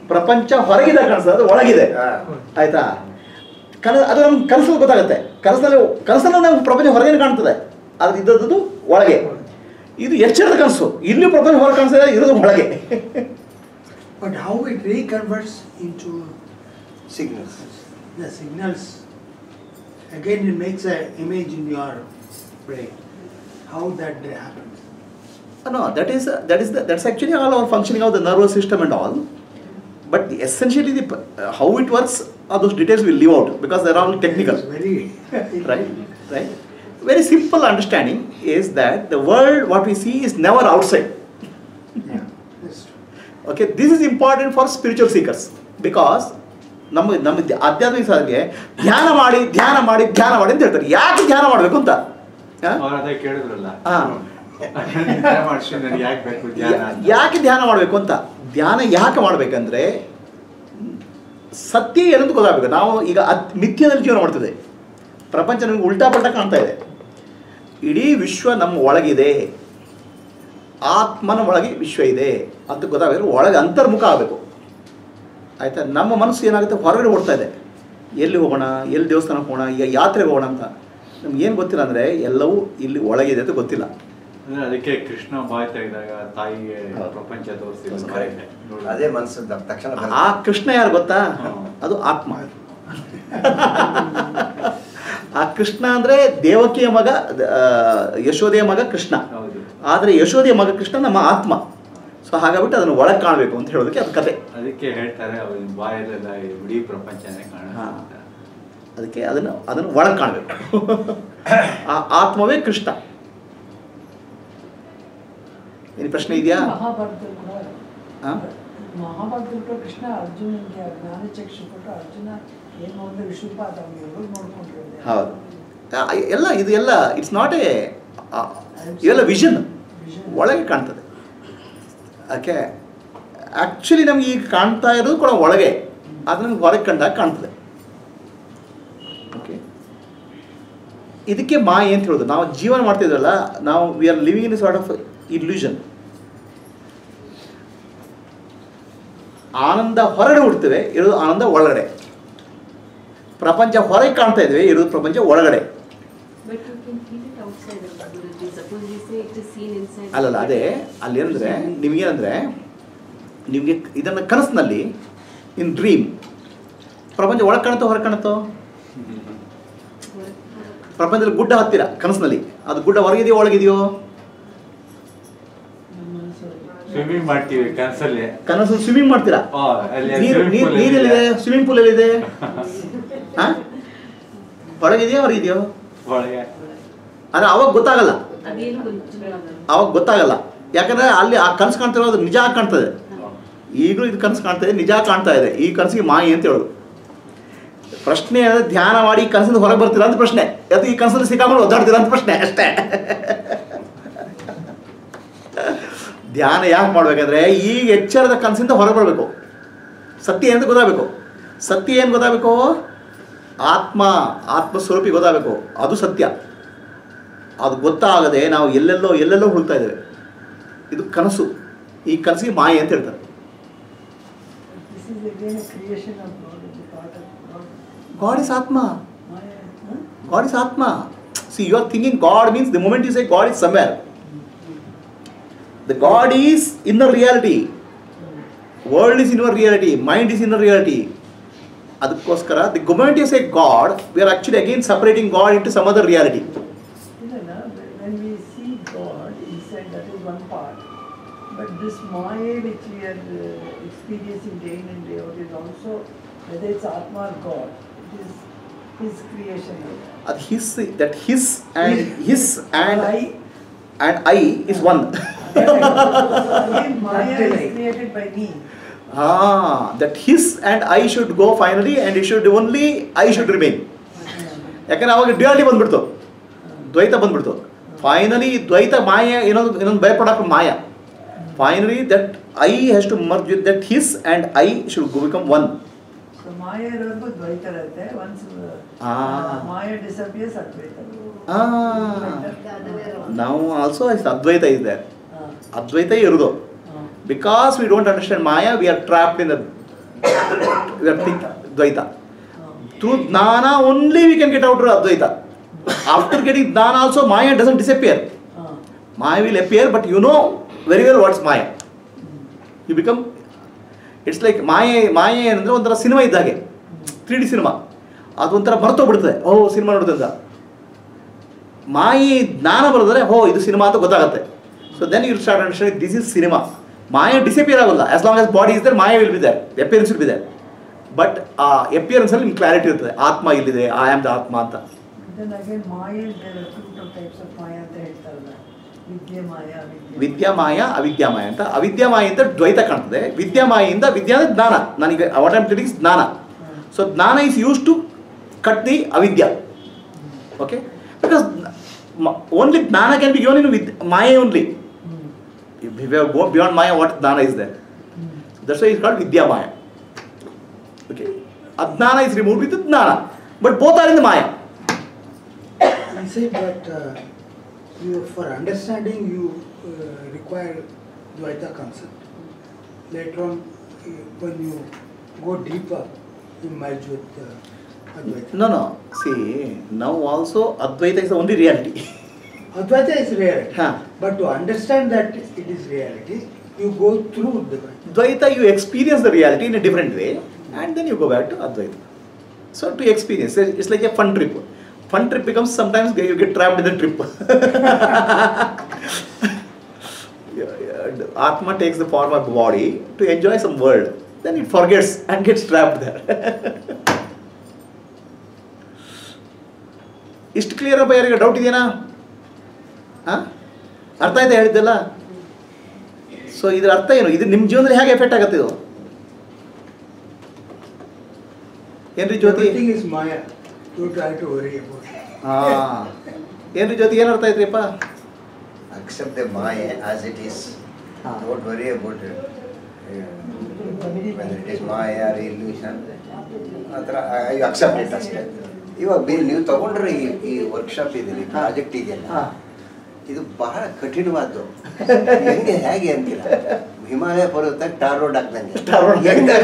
ಪ್ರಪಂಚ ಹೊರಗಿದೆ ಕಾಣಿಸ್ತದೆ ಅದು ಒಳಗಿದೆ ಹಾ. ಆಯ್ತಾ ಕನ ಅದು ನಮ್ಗೆ ಕನಸಲ್ಲಿ ಗೊತ್ತಾಗುತ್ತೆ ಕನಸಲ್ಲಿ ಕನಸಲ್ಲಿ ನಮ್ಗೆ ಪ್ರಪಂಚ ಹೊರಗೇನೆ ಕಾಣ್ತದೆ ಅದು ಇದ್ದದ್ದು ಒಳಗೆ ಇದು ಎಚ್ಚರದ ಕನಸು ಇಲ್ಲಿ ಪ್ರಪಂಚ ಹೊರಗೆ ಕಾಣಿಸ್ತದೆ ಇರೋದು ಒಳಗೆ But how it reconverts into signals the signals, again it makes an image in your brain. How that happens. No, that is that is the, that's actually all our functioning of the nervous system and all. But the, essentially, the uh, how it works, all those details will leave out because they're all technical, It's very right? Right. Very simple understanding is that the world what we see is never outside. Yeah, that's true. Okay, this is important for spiritual seekers because ನಮ್ಮ ನಮ್ಮ ಧ್ಯ- ಆಧ್ಯಾತ್ಮಿಕ ಸಾಧನೆಗೆ ಧ್ಯಾನ ಮಾಡಿ ಧ್ಯಾನ ಮಾಡಿ ಧ್ಯಾನ ಮಾಡಿ ಅಂತ ಹೇಳ್ತಾರೆ ಯಾಕೆ ಧ್ಯಾನ ಮಾಡಬೇಕು ಅಂತ ಹಾ? ಅವ್ರು ಅದೇ ಕೇಳಿದ್ರಲ್ಲ ಹಾ. ಧ್ಯಾನ ಮಾಡ್ಸಿ ನನಗೆ ಯಾಕೆ ಬೇಕು ಧ್ಯಾನ ಯಾ- ಅಂತ. ಯಾಕೆ ಧ್ಯಾನ ಮಾಡಬೇಕು ಅಂತ ಧ್ಯಾನ ಯಾಕೆ ಮಾಡಬೇಕಂದ್ರೆ ಸತ್ಯ ಏನಂತ ಗೊತ್ತಾಗಬೇಕು ನಾವು ಈಗ ಅತ್ ಮಿಥ್ಯದಲ್ಲಿ ಜೀವನ ಮಾಡ್ತಿದೆ ಪ್ರಪಂಚ ನಮಗೆ ಉಲ್ಟಾ ಪಲ್ಟಾ ಕಾಣ್ತಾ ಇದೆ ಇಡೀ ವಿಶ್ವ ನಮ್ಮ ಒಳಗಿದೆ ಆತ್ಮನ ಒಳಗೆ ವಿಶ್ವ ಇದೆ ಅಂತ ಗೊತ್ತಾಗಬೇಕು ಒಳಗೆ ಅಂತರ್ಮುಖ ಆಗಬೇಕು ಆಯ್ತಾ ನಮ್ಮ ಮನಸ್ಸು ಏನಾಗುತ್ತೆ ಹೊರಗಡೆ ಓಡ್ತಾ ಇದೆ ಎಲ್ಲಿ ಹೋಗೋಣ ಎಲ್ಲಿ ದೇವಸ್ಥಾನಕ್ಕೆ ಹೋಗೋಣ ಈಗ ಯಾತ್ರೆಗೆ ಹೋಗೋಣ ಅಂತ ನಮ್ಗೆ ಏನು ಗೊತ್ತಿಲ್ಲ ಅಂದರೆ ಎಲ್ಲವೂ ಇಲ್ಲಿ ಒಳಗಿದೆ ಅಂತ ಗೊತ್ತಿಲ್ಲ ಅಂದ್ರೆ ಅದಕ್ಕೆ ಕೃಷ್ಣ ಬಾಯ್ ತೆಗೆದಾಗ ತಾಯಿಗೆ ಹೌದು. ಪ್ರಪಂಚ ತೋರಿಸಿ ಅದೇ ಮನಸ್ಸು ತಕ್ಷಣ ಆ ಬರುತ್ತೆ. ಕೃಷ್ಣ ಯಾರು ಗೊತ್ತಾ ಹ್ಮ್. ಅದು ಆತ್ಮ ಆ ಕೃಷ್ಣ ಅಂದ್ರೆ ದೇವಕಿಯ ಮಗ ಆ, ಯಶೋದೆಯ ಮಗ ಕೃಷ್ಣ ಹೌದು ಆದ್ರೆ ಯಶೋದೆಯ ಮಗ ಕೃಷ್ಣ ನಮ್ಮ ಆತ್ಮ ಸೊ ಹಾಗಾಗ್ಬಿಟ್ಟು ಅದನ್ನು ಒಳಗೆ ಕಾಣಬೇಕು ಅಂತ ಹೇಳೋದಕ್ಕೆ ಅದು ಕತೆ ಅದಕ್ಕೆ ಹೇಳ್ತಾರೆ ಅವ್ರ ಬಾಯಲ್ಲೆಲ್ಲ ಇಡೀ ಪ್ರಪಂಚನೇ ಕಾಣ ಹಾ. ಅದಕ್ಕೆ ಅದನ್ನು ಅದನ್ನು ಒಳಗೆ ಕಾಣಬೇಕು ಆ ಆತ್ಮವೇ ಕೃಷ್ಣ ಏನು ಪ್ರಶ್ನೆ ಇದೆಯಾ ಮಹಾಭಾರತದಲ್ಲಿ ಕೂಡ ಹಾ? ಮಹಾಭಾರತದಲ್ಲಿ ಕೂಡ ಕೃಷ್ಣ ಅರ್ಜುನನಿಗೆ ಜ್ಞಾನ ಚಕ್ಷು ಕೊಟ್ಟು ಅರ್ಜುನ ಏನು ಅಂದ್ರೆ ವಿಶ್ವಪಾತ ಅವ್ನಿಗೆ ನೋಡ್ಕೊಂಡಿರೋದೆ ಹೌದು ಆ, ಎಲ್ಲ ಇದು ಎಲ್ಲ ಇಟ್ಸ್ ನಾಟ್ ಎ ಇವೆಲ್ಲ ವಿಷನ್ ಒಳಗೆ ಕಾಣ್ತದೆ ಓಕೆ ಆ್ಯಕ್ಚುಲಿ ನಮ್ಗೆ ಈಗ ಕಾಣ್ತಾ ಇರೋದು ಕೂಡ ಒಳಗೆ ಅದು ನಮ್ಗೆ ಹೊರಗೆ ಕಂಡಾಗ ಕಾಣ್ತದೆ ಓಕೆ ಇದಕ್ಕೆ ಮಾಯೆ ಅಂತ ಹೇಳೋದು ನಾವು ಜೀವನ ಮಾಡ್ತಿದ್ವಲ್ಲ ನಾವು we are living in sort of illusion ಆನಂದ ಹೊರಗಡೆ ಹುಡ್ತೇವೆ ಇರೋದು ಆನಂದ ಒಳಗಡೆ ಪ್ರಪಂಚ ಹೊರಗೆ ಕಾಣ್ತಾ ಇದ್ದೇವೆ ಇರೋದು ಪ್ರಪಂಚ ಒಳಗಡೆ But you can feel it outside of the Guruji. Suppose we say it is seen inside. ಅಲ್ಲಲ್ಲ ಅದೇ ಅಲ್ಲಿ ಏನಂದ್ರೆ ನಿಮಗೇನಂದ್ರೆ ನಿಮಗೆ ಇದನ್ನು ಕನಸಿನಲ್ಲಿ ಇನ್ ಡ್ರೀಮ್ ಪ್ರಪಂಚ ಒಳಗೆ ಕಾಣುತ್ತೋ ಹೊರಗೆ ಕಾಣುತ್ತೋ ಪ್ರಪಂಚದಲ್ಲಿ ಗುಡ್ಡ ಹತ್ತಿರ ಕನಸಿನಲ್ಲಿ ಅದು ಗುಡ್ಡ ಹೊರಗಿದೆಯೋ ಒಳಗಿದೆಯೋ ನಮ್ಮ ಮನಸ್ಸಲ್ಲಿ ಸ್ವಿಮ್ಮಿಂಗ್ ಮಾಡ್ತೀವಿ ಕನ್ಸಲ್ಲಿ ಕನಸು ಸ್ವಿಮ್ಮಿಂಗ್ ಮಾಡ್ತೀರಾ ಆ, ಅಲ್ಲಿ ನೀರು swimming ನೀರು pool ನೀರೆಲ್ಲಿದೆ ಇದೆ. ಸ್ವಿಮ್ಮಿಂಗ್ ಪೂಲ್ ಎಲ್ಲಿದೆ ಹಾ ಒಳಗಿದೆಯೋ ಹೊರಗಿದೆಯೋ ಒಳಗೆ ಆದರೆ ಅವಾಗ ಗೊತ್ತಾಗಲ್ಲ ಅದೇನು ಗೊತ್ತಿಲ್ಲ ಅವಾಗ ಗೊತ್ತಾಗಲ್ಲ ಯಾಕಂದ್ರೆ ಅಲ್ಲಿ ಆ ಕನಸು ಕಾಣ್ತಿರೋದು ನಿಜ ಆಗಿ ಕಾಣ್ತದೆ ಈಗಲೂ ಇದು ಕನಸು ಕಾಣ್ತಾ ಇದೆ ನಿಜ ಕಾಣ್ತಾ ಇದೆ ಈ ಕನಸಿಗೆ ಮಾಯಿ ಅಂತ ಹೇಳೋದು ಪ್ರಶ್ನೆ ಅಂದ್ರೆ ಧ್ಯಾನ ಮಾಡಿ ಈ ಕನಸಿಂದ ಹೊರಗೆ ಬರ್ತೀರಾ ಅಂತ ಪ್ರಶ್ನೆ ಅದು ಈ ಕನಸಲ್ಲಿ ಸಿಕ್ಕಾಕೊಂಡು ಒದ್ದಾಡ್ತೀರಾ ಅಂತ ಪ್ರಶ್ನೆ ಅಷ್ಟೇ ಧ್ಯಾನ ಯಾಕೆ ಮಾಡ್ಬೇಕಂದ್ರೆ ಈಗ ಎಚ್ಚರದ ಕನಸಿಂದ ಹೊರಗೆ ಬರಬೇಕು ಸತ್ಯ ಏನು ಗೊತ್ತಾಗಬೇಕು ಸತ್ಯ ಏನು ಗೊತ್ತಾಗಬೇಕು ಆತ್ಮ ಆತ್ಮ ಸ್ವರೂಪಿ ಗೊತ್ತಾಗಬೇಕು ಅದು ಸತ್ಯ ಅದು ಗೊತ್ತಾಗದೆ ನಾವು ಎಲ್ಲೆಲ್ಲೋ ಎಲ್ಲೆಲ್ಲೋ ಹುಡ್ತಾ ಇದ್ದೇವೆ ಇದು ಕನಸು ಈ ಕನಸಿಗೆ ಮಾಯೆ ಅಂತ ಹೇಳ್ತಾರೆ this is again creation of God is part of God God is atma maya ಹ? God is atma see you are thinking God means the moment you say God is somewhere the God is inner reality world is inner reality mind is inner reality ಅದಕ್ಕೋಸ್ಕರ the moment you say God we are actually again separating God into some other reality ಇಲ್ಲ when we see God inside that is one part but this Maya which we are uh, experiencing day in and day out is also whether it's Atma or God it is his creation ಅದು his that his and his and I and I is one again Maya is created by me Ah, that his and I should go finally and it should only I should remain. ಯಾಕಂದ್ರೆ ಅವಾಗ duality ಬಂದ್ಬಿಡ್ತು ದ್ವೈತ ಬಂದ್ಬಿಡ್ತು finally ದ್ವೈತ ಮಾಯ ಇನ್ನೊಂದು ಇನ್ನೊಂದು ಭಯಪಡಕ್ಕೆ ಮಾಯ finally that I has to merge with that his and I should go become one so Maya ಇರೋರ್ಗು ದ್ವೈತ ಇರುತ್ತೆ once uh, Ah. Maya disappears ಅದ್ವೈತ ನಾವು ಆಲ್ಸೋ ಇಸ್ ಅದ್ವೈತ ಇದೆ Ah, ಅದ್ವೈತ ಇರೋದು ah. Because we don't understand maya we are trapped in the we are think Dvaita. Through Jnana only we can get out of Advaita. After getting Jnana also Maya doesn't disappear. Ah, Maya will appear, but you know very well what's Maya. You become, it's like ಮಾಯೆ ಮಾಯೆ ಏನಂದ್ರೆ ಒಂಥರ cinema ಇದ್ದಾಗೆ three D cinema ಅದು ಒಂಥರ ಮರ್ತೋಗ್ಬಿಡ್ತದೆ ಓ cinema ನೋಡೋದ್ರಿಂದ ಮಾಯಿ ಜ್ಞಾನ ಬರೆದ್ರೆ ಹೋ ಇದು ಸಿನಿಮಾ ಅಂತ ಗೊತ್ತಾಗುತ್ತೆ so then you start understanding this is cinema maya disappear ಆಗಲ್ಲ as long as body is there maya will be there appearance will be there but ಆ ಎಪಿಯರೆನ್ಸ್ ಅಲ್ಲಿ ನಿಮ್ಗೆ ಕ್ಲಾರಿಟಿ ಇರ್ತದೆ ಆತ್ಮ ಇಲ್ಲಿದೆ ಐ ಆಮ್ ದ ಆತ್ಮ ಅಂತ then again Maya is there are two two types of Maya ಅಂತ ಹೇಳ್ತಾರಲ್ಲ ವಿದ್ಯೆ ಮಾಯ ಅವಿದ್ಯೆ ವಿದ್ಯಾಮಾಯ ಅವಿದ್ಯಾಮಾಯ ಅಂತ ಅವಿದ್ಯಾಮಾಯಿಂದ ದ್ವೈತ ಕಾಣ್ತದೆ ವಿದ್ಯಾಮಾಯಿಂದ ವಿದ್ಯಾ ಅಂದ್ರೆ ಜ್ಞಾನ ನನಗೆ what am telling jnana so jnana is use to cut the avidya okay because only jnana can be given in with maya only go beyond maya what jnana is there that's is called vidyamaya okay ajnana is remove with jnana but both are in the maya I say that uh, you, for understanding you uh, require Dvaita concept. Later on, uh, when you go deeper, you merge with uh, Advaita. No no see now also Advaita is only reality Advaita is reality. Huh. But to understand that it is reality, you go through Dvaita. Dvaita, you experience the reality in a different way, and then you go back to Advaita. So to experience, it's like a fun trip. Fun trip becomes sometimes you get trapped in the trip. Yeah, yeah, Atma takes the form of body to enjoy some world. Then it forgets and gets trapped there. ಇಷ್ಟು clear ಅಪ್ಪ ಯಾರಿಗೆ doubt ಇದೆಯಾ ಹಾಂ ಅರ್ಥ ಆಯ್ತಾ ಹೇಳಿದ್ದಲ್ಲ so ಇದರ ಅರ್ಥ ಏನು ಇದು ನಿಮ್ಮ ಜೀವನದಲ್ಲಿ ಹೇಗೆ ಎಫೆಕ್ಟ್ ಆಗುತ್ತೆ ಇದು ಏನ್ರಿ ಜ್ಯೋತಿ Everything is Maya. You try to worry about it. ಹಾ ಏನ್ರಿ ಜ್ಯೋತಿ ಏನು ಅರ್ಥ ಆಯ್ತ್ರಿಪ್ಪ Accept the Maya as it is. Ah. Don't worry about it. Uh, whether it is Maya or illusion. ಆ ಥರ ಯು ಅಕ್ಸೆಪ್ಟ್ ಇಟ್ ಅಷ್ಟೇ ಇವಾಗ ಬಿ ನೀವು ತಗೊಂಡ್ರೆ ಈ ಈ ವರ್ಕ್ಶಾಪ್ ಇದೆಯಲ್ಲ ಈ ಪ್ರಾಜೆಕ್ಟ್ ಇದೆಯಲ್ಲ ಹಾ. ಇದು ಬಹಳ ಕಠಿಣವಾದ್ದು ಹೆಂಗೆ ಹೇಗೆ ಅಂತಿಲ್ಲ ಹಿಮಾಲಯ ಪರ್ವತ ಟಾರ್ ರೋಡ್ ಹಾಕ್ದಂಗೆ Tar road. ಹೆಂಗೆ?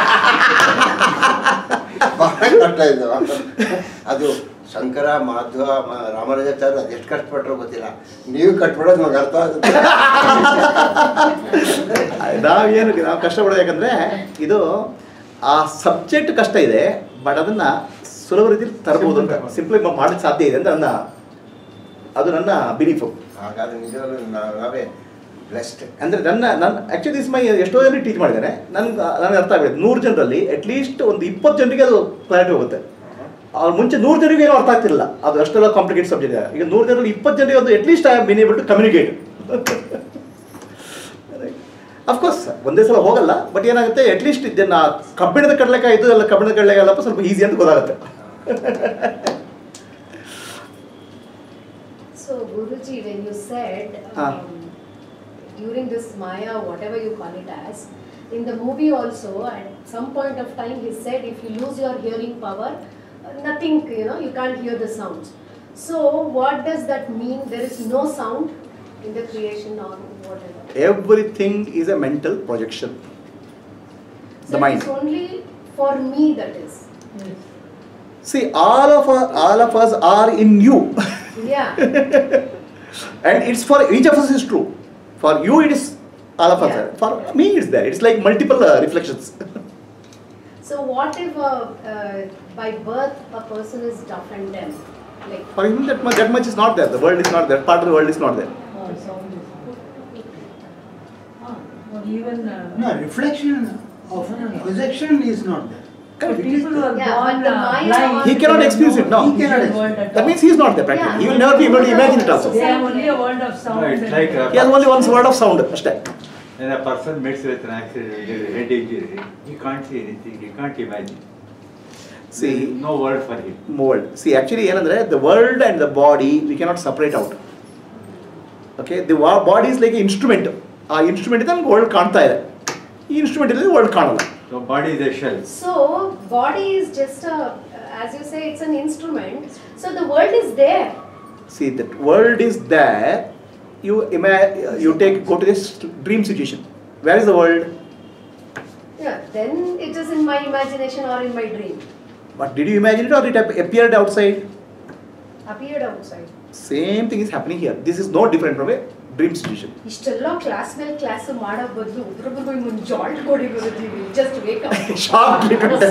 ಬಹಳ ಕಷ್ಟ ಇದು ಅದು ಶಂಕರ ಮಾಧ್ವ ಮ- ರಾಮಾನುಜಾಚಾರ್ಯ ಅದೆಷ್ಟು ಕಷ್ಟಪಟ್ಟರು ಗೊತ್ತಿಲ್ಲ ನೀವು ಕಟ್ಬಿಡೋದು ನಮ್ಗೆ ಅರ್ಥ ಆಗುತ್ತೆ ನಾವೇನು ನಾವು ಕಷ್ಟಪಡೋದು ಯಾಕಂದ್ರೆ ಇದು ಆ ಸಬ್ಜೆಕ್ಟ್ ಕಷ್ಟ ಇದೆ ಬಟ್ ಅದನ್ನ ಸುಲಭ ರೀತಿಯಲ್ಲಿ ತರಬಹುದು ಅಂತ ಸಿಂಪ್ಲಿ ಮಾಡಲಿಕ್ಕೆ ಸಾಧ್ಯ ಇದೆ ಅಂತ ನನ್ನ ಅದು ನನ್ನ ಬಿಲೀಫು ಹಾಗಾದ್ರೆ ನಿಜವಾಗ್ಲೂ ನಾವು- ನಾವೇ ಬ್ಲೆಸ್ಡ್ ಅಂದರೆ ನನ್ನ ನನ್ನ ಆ್ಯಕ್ಚುಲಿ ದಿಸ್ ಮೈ ಎಷ್ಟೋ ಜನರಿಗೆ ಟೀಚ್ ಮಾಡಿದ್ದೇನೆ ನನ್ಗೆ ನನಗೆ ಅರ್ಥ ಆಗಿದೆ ನೂರು ಜನರಲ್ಲಿ ಅಟ್ಲೀಸ್ಟ್ ಒಂದು ಇಪ್ಪತ್ತು ಜನರಿಗೆ ಅದು ಕ್ಲಾರಿಟಿ ಹೋಗುತ್ತೆ ಅವ್ರು ಮುಂಚೆ ನೂರು ಜನರಿಗೆ ಏನೂ ಅರ್ಥ ಆಗ್ತಿರಲಿಲ್ಲ ಅದು ಅಷ್ಟೆಲ್ಲ ಕಾಂಪ್ಲಿಕೇಟ್ ಸಬ್ಜೆಕ್ಟ್ ಇದೆ ಈಗ ನೂರು ಜನರಲ್ಲಿ ಇಪ್ಪತ್ತು ಜನರಿಗೆ ಒಂದು at least I been able to communicate of course ಒಂದೇ ಸಲ ಹೋಗಲ್ಲ ಬಟ್ ಏನಾಗುತ್ತೆ ಅಟ್ಲೀಸ್ಟ್ ಇದನ್ನ ಕಬ್ಬಿಣದ ಕಡಲೆಕಾಯಿ ಇದು ಎಲ್ಲ ಕಬ್ಬಿಣದ ಕಡಲೆಕಾಯಲ್ಲಪ್ಪ ಸ್ವಲ್ಪ ಈಸಿ ಅಂತ ಗೊತ್ತಾಗುತ್ತೆ So Guruji, when you said Ah. um, during this Maya, whatever you call it as, in the movie also, at some point of time, he said if you lose your hearing power, uh, nothing, you know, you can't hear the sounds. So what does that mean? There is no sound in the creation or whatever. Everything is a mental projection So The mind. it's only for me that is. Yes. See all of all of us are in you Yeah. and it's for each of us is true for you it is all of us Yeah. for me it's there it's like multiple uh, reflections So what if uh, uh, by birth a person is deaf and dumb? Like for him that much, that much is not there the world is not there part of the world is not there Ah, sound is. Ah, or even. uh, No, reflection of projection is not there. For people who are Yeah, born but the uh, Maya blind, one- He cannot they experience have it, no. no He cannot visual world at that all. means he is not there practically Yeah. he will never be able to imagine it also They have only a world of sound. No, it's and- like, uh, he has only one word of sound ಅಷ್ಟೇ When a person meets with an accident, with a head injury, he can't see anything, he can't imagine. see There is no word for him. world see actually ಏನಂದ್ರೆ the world and the body we cannot separate out okay the wa- body is like an instrument ಆ instrument ನಮ್ಗೆ world ಕಾಣ್ತಾ ಇದೆ ಈ instrument ಇಲ್ಲದೆ world ಕಾಣಲ್ಲ So body is a shell. So, body is just a, as you say, it's an instrument. So, the world is there. See, that world is there. You ima- you take go to this dream situation. Where is the world? Yeah, then it is in my imagination or in my dream. But did you imagine it or it ap- appeared outside? Appeared outside. Same thing is happening here. This is no different from a dream situation. ಇಷ್ಟೆಲ್ಲ class ಮೇಲೆ class ಮಾಡೋ ಬದಲು ಒಬ್ರೊಬ್ರಿಗೂ ಒಂದು jolt ಕೊಡಿ Guruji just wake up Shock.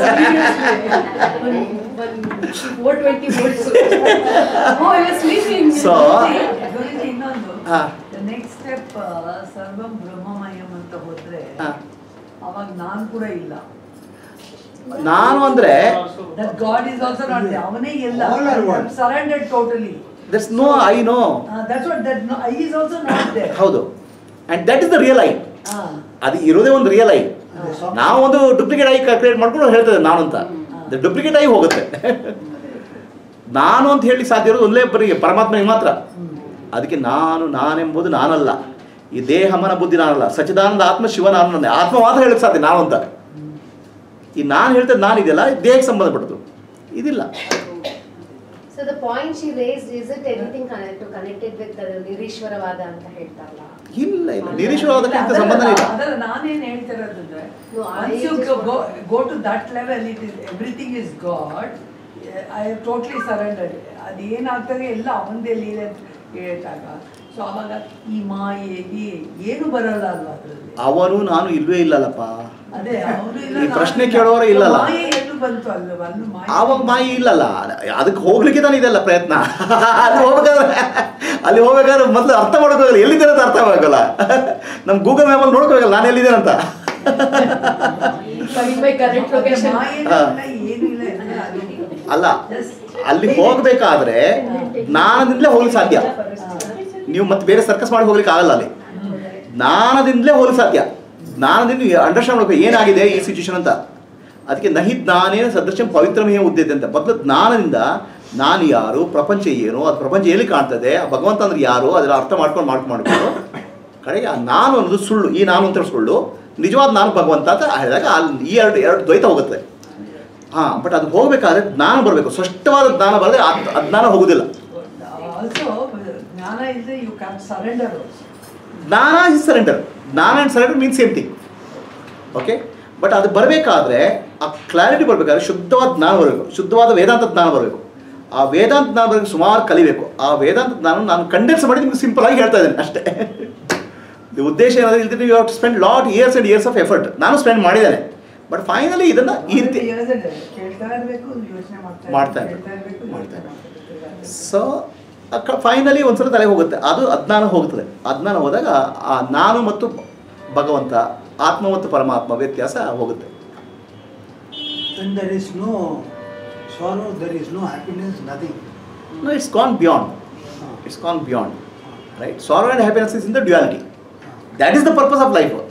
Four twenty volts oh I was sleeping So- Guruji ಇನ್ನೊಂದು ಹಾ. Next step ಸರ್ವಂ ಬ್ರಹ್ಮಮಯಂ ಅಂತ ಹೋದ್ರೆ ಹಾ. ಅವಾಗ ನಾನ್ ಕೂಡ ಇಲ್ಲ ನಾನು ಅಂದ್ರೆ that God is also not ಅವನೇ ಇಲ್ಲ All are one. Surrendered totally that's no I no that's what that I is also not there ಹೌದು and that is the real I ಅದು ಇರೋದೇ ಒಂದು ರಿಯಲ್ ಐ ನಾವು ಒಂದು ಡೂಪ್ಲಿಕೇಟ್ ಐ ಕ್ರಿಯೇಟ್ ಮಾಡ್ಕೊಂಡು ಹೇಳ್ತೇವೆ ನಾನು ಅಂತ ಡೂಪ್ಲಿಕೇಟ್ ಐ ಹೋಗುತ್ತೆ ನಾನು ಅಂತ ಹೇಳಿ ಸಾಧ್ಯ ಇರೋದು ಒಂದೇ ಬರೀ ಪರಮಾತ್ಮನಿಗೆ ಮಾತ್ರ ಅದಕ್ಕೆ ನಾನು ನಾನೆಂಬುದು ನಾನಲ್ಲ ಈ ದೇಹ ಮನ ಬುದ್ಧಿ ನಾನಲ್ಲ ಸಚಿದಾನಂದ ಆತ್ಮ ಶಿವ ನಾನು ಆತ್ಮ ಮಾತ್ರ ಹೇಳಕ್ ಸಾಧ್ಯ ನಾನು ಅಂತ ಈ ನಾನು ಹೇಳ್ತೇನೆ ನಾನು ಇದೆಯಲ್ಲ ದೇಹಕ್ಕೆ ಸಂಬಂಧಪಟ್ಟದ್ದು ಇದಿಲ್ಲ so the point she raise is it anything connect connected with ನಿರೀಶ್ವರವಾದ ಅಂತ ಹೇಳ್ತಾರಲ್ಲ ಇಲ್ಲ ಇಲ್ಲ ನಿರೀಶ್ವರವಾದಕ್ಕೆ ಇಂಥ ಸಂಬಂಧನೇ ಇಲ್ಲ ಅದಲ್ಲ ನಾನೇನ್ ಹೇಳ್ತಿರೋದಂದ್ರೆ No, I once you just go, want- go, go to that level it is everything is God I have totally surrendered ಅದೇನಾಗ್ತದೆ ಎಲ್ಲ ಅವಂದೇ ಲೀಲೆ ಅಂತ ಹೇಳ್ತಾಗ ಸೊ ಅವಾಗ ಈ ಮಾಯೆಗೆ ಏನು ಬರಲ್ಲ ಅಲ್ವಾ ಅದ್ರಲ್ಲಿ ಅವನು ನಾನು ಇಲ್ವೇ ಇಲ್ಲಲ್ಲಪ್ಪ ಅದೇ ಅವರು ಇಲ್ಲ ಈ ನಾನು ಪ್ರಶ್ನೆ ಇಲ್ಲ. ಕೇಳೋರೇ ಇಲ್ಲಲ್ಲ. ಮಾಯೆ ಎಲ್ಲೂ ಬಂತು ಅಲ್ವಾ ಅಲ್ಲೂ ಮಾಯೆ ಆವಾಗ ಮಾಯಿ ಇಲ್ಲಲ್ಲ ಅದಕ್ಕೆ ಹೋಗ್ಲಿಕ್ಕೆ ತಾನೇ ಇದೆಲ್ಲ ಪ್ರಯತ್ನ ಅಲ್ಲಿ ಹೋಗ್ಬೇಕಾದ್ರೆ ಅಲ್ಲಿ ಹೋಗ್ಬೇಕಾದ್ರೆ ಮೊದಲು ಅರ್ಥ ಮಾಡ್ಕೋಗಲ್ಲ ಎಲ್ಲಿದ್ದೇನೆ ಅಂತ ಅರ್ಥ ಆಗಲ್ಲ ನಮ್ಮ ಗೂಗಲ್ ಮ್ಯಾಪಲ್ಲಿ ನೋಡ್ಕೋಬೇಕಲ್ಲ ನಾನು ಎಲ್ಲಿದ್ದೇನೆ ಅಂತ Find my correct location. ಮಾಯೆನೂ ಹಾ. ಇಲ್ಲ, ಏನೂ ಇಲ್ಲ ಎಲ್ಲ ಅದು. ಅಲ್ಲ Just ಅಲ್ಲಿ ಹೋಗ್ಬೇಕಾದ್ರೆ ಜ್ಞಾನದಿಂದಲೇ ಹೋಗ್ಲಿಕ್ಕೆ ಸಾಧ್ಯ ನೀವು ಮತ್ತೆ ಬೇರೆ ಸರ್ಕಸ್ ಮಾಡಿ ಹೋಗ್ಲಿಕ್ಕೆ ಆಗಲ್ಲ ಅಲ್ಲಿ ಜ್ಞಾನದಿಂದಲೇ ಹೋಗ್ಲಿಕ್ಕೆ ಸಾಧ್ಯ ಜ್ಞಾನದಿಂದ ಅಂಡರ್ಸ್ಟ್ಯಾಂಡ್ ಮಾಡ್ಬೇಕು ಏನಾಗಿದೆ ಈ ಸಿಚುವೇಶನ್ ಅಂತ ಅದಕ್ಕೆ ನಹಿ ಜ್ಞಾನೇನ ಸದೃಶ್ಯಂ ಪವಿತ್ರಮೇ ಉದ್ದೇತ ಅಂತ ಮೊದಲು ಜ್ಞಾನದಿಂದ ನಾನು ಯಾರು ಪ್ರಪಂಚ ಏನು ಅದು ಪ್ರಪಂಚ ಎಲ್ಲಿ ಕಾಣ್ತದೆ ಆ ಭಗವಂತ ಅಂದ್ರೆ ಯಾರು ಅದರ ಅರ್ಥ ಮಾಡ್ಕೊಂಡು ಮಾಡ್ಕೊಂಡು ಮಾಡ್ಕೊಂಡು ಕಡೆಗೆ ಆ ನಾನು ಅನ್ನೋದು ಸುಳ್ಳು ಈ ನಾನು ಅಂತ ಸುಳ್ಳು ನಿಜವಾದ ನಾನು ಭಗವಂತ ಅಂತ ಹೇಳಿದಾಗ ಅಲ್ಲಿ ಈ ಎರಡು ಎರಡು ದ್ವೈತ ಹೋಗುತ್ತೆ ಹಾಂ ಬಟ್ ಅದು ಹೋಗ್ಬೇಕಾದ್ರೆ ಜ್ಞಾನ ಬರಬೇಕು ಸ್ಪಷ್ಟವಾದ ಜ್ಞಾನ ಬರದೆ ಅಜ್ಞಾನ ಹೋಗುದಿಲ್ಲ ಆಲ್ಸೋ ಜ್ಞಾನ ಇಲ್ಲದೆ you can surrender jnana is surrender jnana and surrender means same thing okay but ಅದು ಬರಬೇಕಾದ್ರೆ ಆ ಕ್ಲಾರಿಟಿ ಬರಬೇಕಾದ್ರೆ ಶುದ್ಧವಾದ ಜ್ಞಾನ ಬರಬೇಕು ಶುದ್ಧವಾದ ವೇದಾಂತ ಜ್ಞಾನ ಬರಬೇಕು ಆ ವೇದಾಂತ ಜ್ಞಾನ ಬರಬೇಕು ಸುಮಾರು ಕಲಿಬೇಕು ಆ ವೇದಾಂತ ಜ್ಞಾನ ನಾನು ಕಂಡೆನ್ಸ್ ಮಾಡಿ ನಿಮ್ಗೆ ಸಿಂಪಲ್ ಆಗಿ ಹೇಳ್ತಾ ಇದ್ದೇನೆ ಅಷ್ಟೇ ಇದು ಉದ್ದೇಶ ಏನಾದ್ರೆ ಇಲ್ದಿದ್ರೆ you have to spend lot years and years of effort ನಾನು ಸ್ಪೆಂಡ್ ಮಾಡಿದ್ದೇನೆ ಬಟ್ ಫೈನಲಿ ಇದನ್ನು ಈ ರೀತಿ ಕೇಳ್ತಾ ಇರಬೇಕು ಯೋಚನೆ ಮಾಡ್ತಾ ಮಾಡ್ತಾ ಇರ್ಬೇಕು, ಇರ್ಬೇಕು. ಕೇಳ್ತಾ ಇರ್ಬೇಕು ಮಾಡ್ತಾ ಯೋಚನೆ ಮಾಡ್ತಾ ಇರ್ಬೇಕು. ಸೊ ಫೈನಲಿ ಒಂದ್ಸಲ ತಲೆ ಹೋಗುತ್ತೆ ಅದು ಅಜ್ಞಾನ ಹೋಗ್ತದೆ ಅಜ್ಞಾನ ಹೋದಾಗ ಆ ನಾನು ಮತ್ತು ಭಗವಂತ ಆತ್ಮ ಮತ್ತು ಪರಮಾತ್ಮ ವ್ಯತ್ಯಾಸ ಹೋಗುತ್ತೆ When there is no sorrow, there is no happiness, nothing. No, it's gone beyond. It's gone beyond. Right? Sorrow and happiness is in the duality. That is the purpose of life.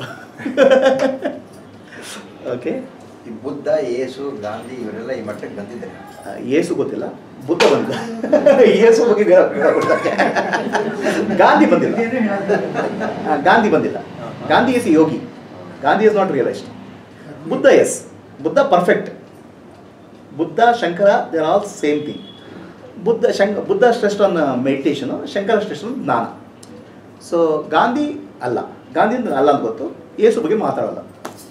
okay? ಈ ಬುದ್ಧ ಯೇಸು ಗಾಂಧಿ ಇವರೆಲ್ಲ ಈ ಮಟ್ಟಕ್ಕೆ ಬಂದಿದ್ದಾರೆ ಆ, ಯೇಸು ಗೊತ್ತಿಲ್ಲ ಬುದ್ಧ ಬಂದಿಲ್ಲ ಯೇಸು ಬಗ್ಗೆ ಬೇರೆ ಬೇರೆ ಗೊತ್ತಾಗ್ತದೆ. ಗಾಂಧಿ ಬಂದಿಲ್ಲ ಏನು ಹೇಳೋದು? ಆ, ಗಾಂಧಿ ಬಂದಿಲ್ಲ Gandhi is yogi Gandhi is not realized Buddha yes Buddha perfect Buddha Shankara there all same thing Buddha ಶಂಕ ಬುದ್ಧ ಶ್ರೇಷ್ಠ ಮೆಡಿಟೇಷನು ಶಂಕರ ಶ್ರೇಷ್ಠ ಜ್ಞಾನ ಸೊ ಗಾಂಧಿ ಅಲ್ಲ ಗಾಂಧಿ ಅಂದ್ರೆ ಅಲ್ಲ ಅಂತ ಗೊತ್ತು ಯೇಸು ಬಗ್ಗೆ ಮಾತಾಡಲ್ಲ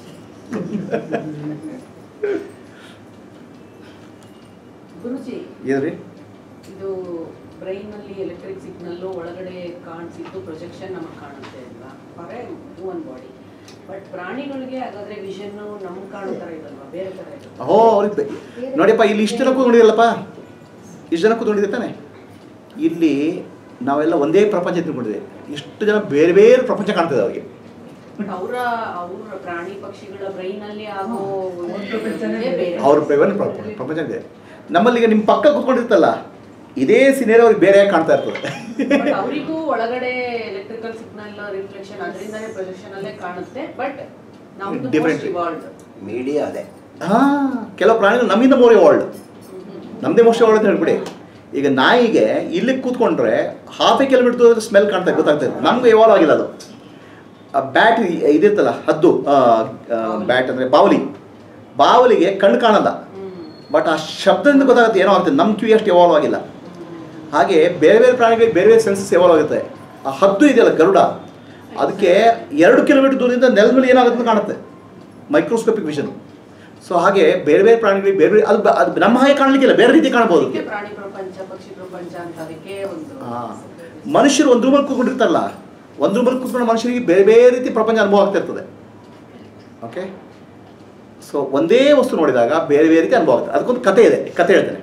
ಗುರುಜಿ ಏನ್ರಿ ಇದು ಬ್ರೈನ್ ಅಲ್ಲಿ ಎಲೆಕ್ಟ್ರಿಕ್ ಸಿಗ್ನಲ್ ಒಳಗಡೆ ಕಾಣಿಸಿದ್ದು ಪ್ರೊಜೆಕ್ಷನ್ ನಮಗೆ ಕಾಣುತ್ತೆ ಅಲ್ವಾ for a human body but ಪ್ರಾಣಿಗಳಿಗೆ ಹಾಗಾದ್ರೆ ವಿಷನ್ ನಮ್ಗೆ ಕಾಣೋ ಥರ ಇರಲ್ವಾ ಬೇರೆ ಥರ ಇರುತ್ತೆ ಓ ಅವ್ರಿಗೆ ಬೆ- ನೋಡಿಯಪ್ಪ ಇಲ್ಲಿ ಇಷ್ಟು ಜನ ಕೂತ್ಕೊಂಡಿರಲ್ಲಪ್ಪ ಇಷ್ಟು ಜನ ಕೂತ್ಕೊಂಡಿದೆ ತಾನೆ ಇಲ್ಲಿ ನಾವೆಲ್ಲ ಒಂದೇ ಪ್ರಪಂಚ ತಿಳ್ಕೊಂಡಿದೆ ಇಷ್ಟು ಜನ ಬೇರೆ ಬೇರೆ ಪ್ರಪಂಚ ಕಾಣ್ತದೆ ಅವ್ರಿಗೆ ಬಟ್ ಅವರ ಅವರ ಪ್ರಾಣಿ ಪಕ್ಷಿಗಳ ಬ್ರೈನ್ ಅಲ್ಲಿ ಆಗೋ ಪ್ರಪಂಚನೇ ಬೇರೆ ಅವ್ರ ಪ್ರಪಂಚ ಪ್ರಪಂಚ ಇದೆ ನಮ್ಮಲ್ಲಿ ಈಗ ನಿಮ್ಮ ಪಕ್ಕ ಕೂತ್ಕೊಂಡಿರ್ತಲ್ಲ ಇದೇ ಸಿನೇರಿ ಅವ್ರಿಗೆ ಬೇರೆ ಕಾಣ್ತಾ ಇರ್ತದೆ ಬಟ್ ಅವರಿಗೂ ಒಳಗಡೆ ಎಲೆಕ್ಟ್ರಿಕಲ್ ಸಿಗ್ನಲ್ ರಿಫ್ಲೆಕ್ಷನ್ ಅದರಿಂದಾನೇ ಪ್ರೊಜೆಕ್ಷನ್ ಅಲ್ಲೇ ಕಾಣುತ್ತೆ ಬಟ್ ನಮ್ದು Different. ಇವಾಲ್ಡ್ ಮೀಡಿಯಾ ಅದೇ ಹಾ ಕೆಲವು ಪ್ರಾಣಿಗಳು ನಮ್ಮಿಂದ ಮೋರೆ ವರ್ಲ್ಡ್ ನಮ್ಮದೇ ಮೋಸ್ಟ್ ವರ್ಲ್ಡ್ ಅಂತ ಹೇಳ್ಬಿಡಿ ಈಗ ನಾಯಿಗೆ ಇಲ್ಲಿ ಕೂತ್ಕೊಂಡ್ರೆ ಹಾಫ್ ಎ ಕಿಲೋಮೀಟರ್ ಸ್ಮೆಲ್ ಕಾಣ್ತಾ ಗೊತ್ತಾಗ್ತದೆ ನಮ್ಗೆ ಇವಾಲ್ವ್ ಆಗಿಲ್ಲ ಅದು ಬ್ಯಾಟ್ ಇದಿರ್ತಲ್ಲ ಹದ್ದು ಬ್ಯಾಟ್ ಅಂದರೆ ಬಾವಲಿ ಬಾವಲಿಗೆ ಕಣ್ಣು ಕಾಣಲ್ಲ ಬಟ್ ಆ ಶಬ್ದದಿಂದ ಗೊತ್ತಾಗುತ್ತೆ ಏನೋ ಆಗ್ತದೆ ನಮ್ಮ ಕಿವಿ ಅಷ್ಟು ಎವಾಲ್ವ್ ಆಗಿಲ್ಲ ಹಾಗೆ ಬೇರೆ ಬೇರೆ ಪ್ರಾಣಿಗಳಿಗೆ ಬೇರೆ ಬೇರೆ ಸೆನ್ಸಸ್ ಎವಾಲ್ವ್ ಆಗುತ್ತೆ ಆ ಹದ್ದು ಇದೆಯಲ್ಲ ಗರುಡ ಅದಕ್ಕೆ ಎರಡು ಕಿಲೋಮೀಟರ್ ದೂರದಿಂದ ನೆಲದ ಮೇಲೆ ಏನಾಗುತ್ತೆ ಅಂತ ಕಾಣುತ್ತೆ ಮೈಕ್ರೋಸ್ಕೋಪಿಕ್ ವಿಷನ್ ಸೊ ಹಾಗೆ ಬೇರೆ ಬೇರೆ ಪ್ರಾಣಿಗಳಿಗೆ ಬೇರೆ ಬೇರೆ ಅದು ಬ- ಅದು ನಮ್ಮ ಹಾಗೆ ಕಾಣಲಿಕ್ಕಿಲ್ಲ ಬೇರೆ ರೀತಿ ಕಾಣ್ಬೋದು ಅದಕ್ಕೆ ಪ್ರಾಣಿ ಪ್ರಪಂಚ ಪಕ್ಷಿ ಪ್ರಪಂಚ ಅಂತ ಅದಕ್ಕೆ ಒಂದು ಆ, ಮನುಷ್ಯರು ಒಂದು ರೂಮಲ್ಲಿ ಕೂತ್ಕೊಂಡಿರ್ತಾರಲ್ಲ ಒಂದು ರೂಮಲ್ಲಿ ಕೂತ್ಕೊಂಡು ಮನುಷ್ಯರಿಗೆ ಬೇರೆ ಬೇರೆ ರೀತಿ ಪ್ರಪಂಚ ಅನುಭವ ಆಗ್ತಾ ಇರ್ತದೆ ಓಕೆ ಸೊ ಒಂದೇ ವಸ್ತು ನೋಡಿದಾಗ ಬೇರೆ ಬೇರೆ ರೀತಿ ಅನುಭವ ಆಗ್ತದೆ ಅದಕ್ಕೊಂದು ಕತೆ ಇದೆ ಕತೆ ಹೇಳ್ತೇನೆ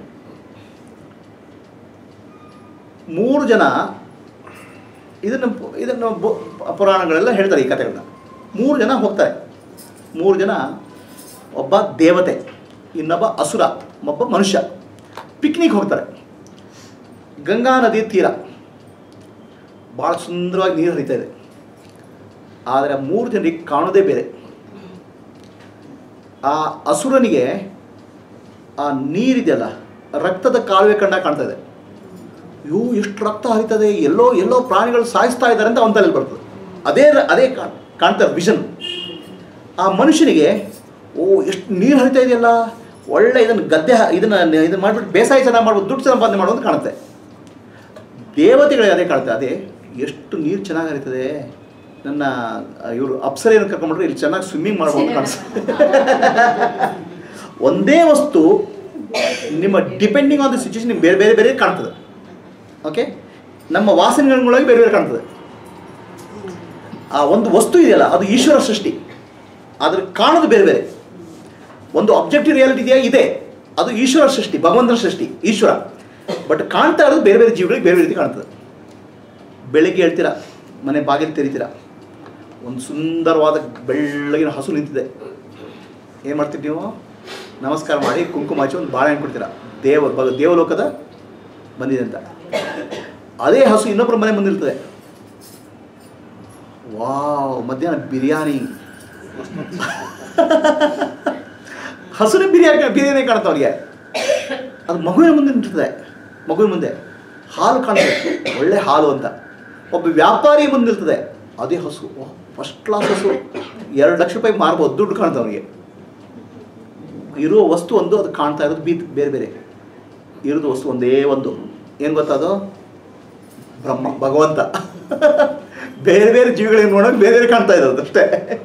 ಮೂರು ಜನ ಇದನ್ನು ಇದನ್ನು ಬು- ಪುರಾಣಗಳೆಲ್ಲ ಹೇಳ್ತಾರೆ ಈ ಕಥೆಗಳನ್ನ ಮೂರು ಜನ ಹೋಗ್ತಾರೆ ಮೂರು ಜನ ಒಬ್ಬ ದೇವತೆ ಇನ್ನೊಬ್ಬ ಅಸುರ ಒಬ್ಬ ಮನುಷ್ಯ ಪಿಕ್ನಿಕ್ ಹೋಗ್ತಾರೆ ಗಂಗಾ ನದಿ ತೀರ ಭಾಳ ಸುಂದರವಾಗಿ ನೀರು ಹರಿತಾ ಇದೆ ಆದರೆ ಆ ಮೂರು ಜನರಿಗೆ ಕಾಣೋದೇ ಬೇರೆ ಆ ಅಸುರನಿಗೆ ಆ ನೀರಿದೆಯಲ್ಲ ರಕ್ತದ ಕಾಲುವೆ ಕಂಡ ಕಾಣ್ತಾ ಇದೆ ಅಯ್ಯೋ ಎಷ್ಟು ರಕ್ತ ಹರಿತದೆ ಎಲ್ಲೋ ಎಲ್ಲೋ ಪ್ರಾಣಿಗಳು ಸಾಯಿಸ್ತಾ ಇದ್ದಾರೆ ಅಂತ ಅವನ ತಲೆಯಲ್ಲಿ ಬರ್ತದೆ ಅದೇ ರ- ಅದೇ ಕಾಣ್ ಕಾಣ್ತಾರೆ ವಿಷನ್ ಆ ಮನುಷ್ಯನಿಗೆ ಓ ಎಷ್ಟು ನೀರು ಹರಿತಾ ಇದೆಯಲ್ಲ ಒಳ್ಳೆ ಇದನ್ನು ಗದ್ದೆ ಹ- ಇದನ್ನ ಇದನ್ನ ಮಾಡಿಬಿಟ್ಟು ಬೇಸಾಯ ಚೆನ್ನಾಗಿ ಮಾಡ್ಬೋದು ದುಡ್ಡು ಸಂಪಾದನೆ ಮಾಡೋದು ಕಾಣುತ್ತೆ ದೇವತೆಗಳಿಗೆ ಅದೇ ಕಾಣುತ್ತೆ ಅದೇ ಎಷ್ಟು ನೀರು ಚೆನ್ನಾಗಿ ಹರಿತದೆ ನನ್ನ ಇವರು ಅಪ್ಸರೆಯನ್ನು ಕರ್ಕೊಂಡ್ಬಿಟ್ರೆ ಇಲ್ಲಿ ಚೆನ್ನಾಗಿ ಸ್ವಿಮ್ಮಿಂಗ್ ಮಾಡ್ಬೋದು ಕಾಣಿಸುತ್ತೆ ಒಂದೇ ವಸ್ತು ನಿಮ್ಮ ಡಿಪೆಂಡಿಂಗ್ ಆನ್ ದ ಸಿಚುವೇಶನ್ ನಿಮ್ಗೆ ಬೇರೆ ಬೇರೆ ಬೇರೆ ಕಾಣ್ತದೆ ಓಕೆ ನಮ್ಮ ವಾಸನೆಗಳೊಳಗೆ ಬೇರೆ ಬೇರೆ ಕಾಣ್ತದೆ ಆ ಒಂದು ವಸ್ತು ಇದೆಯಲ್ಲ ಅದು ಈಶ್ವರ ಸೃಷ್ಟಿ ಅದ್ರ ಕಾಣೋದು ಬೇರೆ ಬೇರೆ ಒಂದು ಆಬ್ಜೆಕ್ಟಿವ್ ರಿಯಾಲಿಟಿ ಇದೆಯಾ ಇದೆ ಅದು ಈಶ್ವರ ಸೃಷ್ಟಿ ಭಗವಂತನ ಸೃಷ್ಟಿ ಈಶ್ವರ ಬಟ್ ಕಾಣ್ತಾ ಇರೋದು ಬೇರೆ ಬೇರೆ ಜೀವಿಗಳಿಗೆ ಬೇರೆ ಬೇರೆ ರೀತಿ ಕಾಣ್ತದೆ ಬೆಳಿಗ್ಗೆ ಹೇಳ್ತೀರಾ ಮನೆ ಬಾಗಿಲು ತೆರಿತೀರಾ ಒಂದು ಸುಂದರವಾದ ಬೆಳ್ಳಗಿನ ಹಸು ನಿಂತಿದೆ ಏನು ಮಾಡ್ತೀರಿ ನೀವು ನಮಸ್ಕಾರ ಮಾಡಿ ಕುಂಕುಮ ಹಚ್ಚಿ ಒಂದು ಬಾಳೆಹಣ್ಣು ಕೊಡ್ತೀರಾ ದೇವ ಭಗ ದೇವಲೋಕದ ಬಂದಿದೆ ಅಂತ ಅದೇ ಹಸು ಇನ್ನೊಬ್ಬರ ಮನೆ ಮುಂದಿರ್ತದೆ ವಾವ್ ಮಧ್ಯಾಹ್ನ ಬಿರಿಯಾನಿ ಹಸುನೇ ಬಿರಿಯಾನಿ ಬಿರಿಯಾನಿ ಕಾಣುತ್ತೆ ಅವ್ರಿಗೆ ಅದು ಮಗುವಿನ ಮುಂದೆ ನಿಂತಿರ್ತದೆ ಮಗುವಿನ ಮುಂದೆ ಹಾಲು ಕಾಣ್ತದೆ ಒಳ್ಳೆ ಹಾಲು ಅಂತ ಒಬ್ಬ ವ್ಯಾಪಾರಿ ಮುಂದೆ ನಿಲ್ತದೆ ಅದೇ ಹಸು ಫಸ್ಟ್ ಕ್ಲಾಸ್ ಹಸು ಎರಡು ಲಕ್ಷ ರೂಪಾಯಿ ಮಾರ್ಬೋದು ದುಡ್ಡು ಕಾಣ್ತದೆ ಅವನಿಗೆ ಇರುವ ವಸ್ತು ಒಂದು ಅದು ಕಾಣ್ತಾ ಇರೋದು ಬೀತ್ ಬೇರೆ ಬೇರೆ ಇರೋದು ವಸ್ತು ಒಂದೇ ಒಂದು ಏನು ಗೊತ್ತದು ಬ್ರಹ್ಮ ಭಗವಂತ ಬೇರೆ ಬೇರೆ ಜೀವಿಗಳಿಗೆ ನೋಡೋಕೆ ಬೇರೆ ಬೇರೆ ಕಾಣ್ತಾ ಇರೋದು ಅಷ್ಟೇ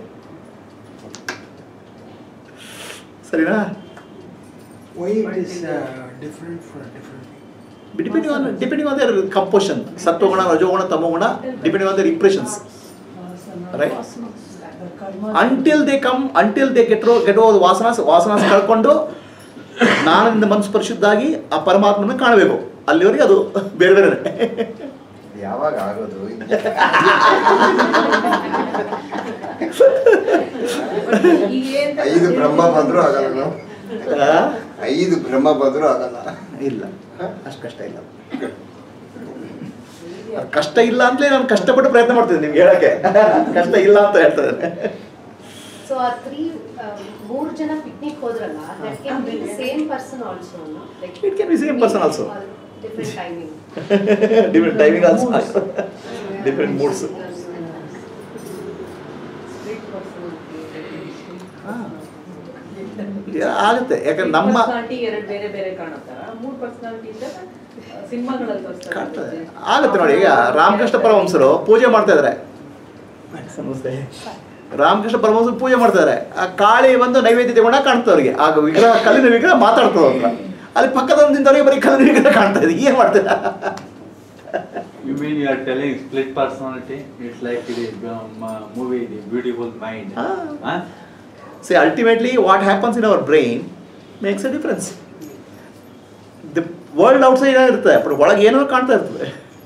ಸರಿನಾ Why it is uh, different for different people? Depending on depending on their composition ಸತ್ವಗುಣ ರಜೋಗುಣ ತಮೋಗುಣ depending on their impressions Right. Until they come until they get get oh vasanas vasanas ಕಳ್ಕೊಂಡು ನಾನಿಂದ ಮನಸ್ಸು ಪರಿಶುದ್ಧಾಗಿ ಆ ಪರಮಾತ್ಮನ ಕಾಣಬೇಕು ಅಲ್ಲಿವರೆಗೆ ಅದು ಬೇರೆ ಬೇರೆ ಯಾವಾಗ ಆಗೋದು ಈಗ ಏನ್ ಐದು ಬ್ರಹ್ಮ ಬಂದ್ರು ಆಗಲ್ಲ ನಾವು ಐದು ಬ್ರಹ್ಮ ಬಂದ್ರು ಆಗಲ್ಲ ಇಲ್ಲ ಅಷ್ಟು ಕಷ್ಟ ಇಲ್ಲ ಅದ್ ಕಷ್ಟ ಇಲ್ಲ ಅಂತಲೇ ನಾನು ಕಷ್ಟಪಟ್ಟು ಪ್ರಯತ್ನ ಮಾಡ್ತಿದ್ದೆ ನಿಮ್ಗೆ ಹೇಳಕ್ಕೆ ಕಷ್ಟ ಇಲ್ಲ ಅಂತ ಹೇಳ್ತಾ ಇದ್ದೇನೆ ಸೊ ಆ ತ್ರೀ ಮೂರು ಜನ ಪಿಕ್ನಿಕ್ ಹೋದ್ರಲ್ಲ that can be same person also like It can be same person also. Different timing different timing also different moods ಆಗುತ್ತೆ ಯಾಕಂದ್ರೆ ನಮ್ಮ ಪರ್ಸನಾಲಿಟಿ ಎರಡು ಬೇರೆ ಬೇರೆ ಕಾಣುತ್ತಾ ಮೂರ್ ಪರ್ಸನಾಲಿಟಿ ಇದ್ದಾಗ ಸಿನಿಮಾಗಳಲ್ಲಿ ತೋರಿಸ್ತಾರೆ ಕಾಣ್ತದೆ ಆಗುತ್ತೆ ನೋಡಿ ಈಗ ರಾಮಕೃಷ್ಣ ಪರಮಹಂಸರು ಪೂಜೆ ಮಾಡ್ತಾ ಇದ್ದಾರೆ ನಮಸ್ತೆ ರಾಮಕೃಷ್ಣ ಪರಮಹಂಸರು ಪೂಜೆ ಮಾಡ್ತಾ ಇದ್ದಾರೆ ಆ ಕಾಳಿ ಬಂದು ನೈವೇದ್ಯ ತಗೊಂಡಾಗ ಕಾಣ್ತದೆ ಅವ್ರಿಗೆ ಆಗ ವಿಗ್ರಹ ಕಲ್ಲಿನ ವಿಗ್ರಹ ಮಾತಾಡ್ತದೆ ಅವ್ರನ್ನ ಅಲ್ಲಿ ಪಕ್ಕದ ನಿಂತವ್ರಿಗೆ ಬರೀ ಕಲ್ಲಿನ ವಿಗ್ರಹ ಕಾಣ್ತಾ ಇದೆ ಏನು ಮಾಡ್ತೀರಾ You mean you are telling split personality? It's like the um, uh, movie, The Beautiful Mind. Ah. Huh? See, ultimately, what happens in our brain makes a difference. The world outside ಇರುತ್ತೆ ಬಟ್ ಒಳಗೆ ಏನೋ ಕಾಣ್ತಾ ಇರ್ತದೆ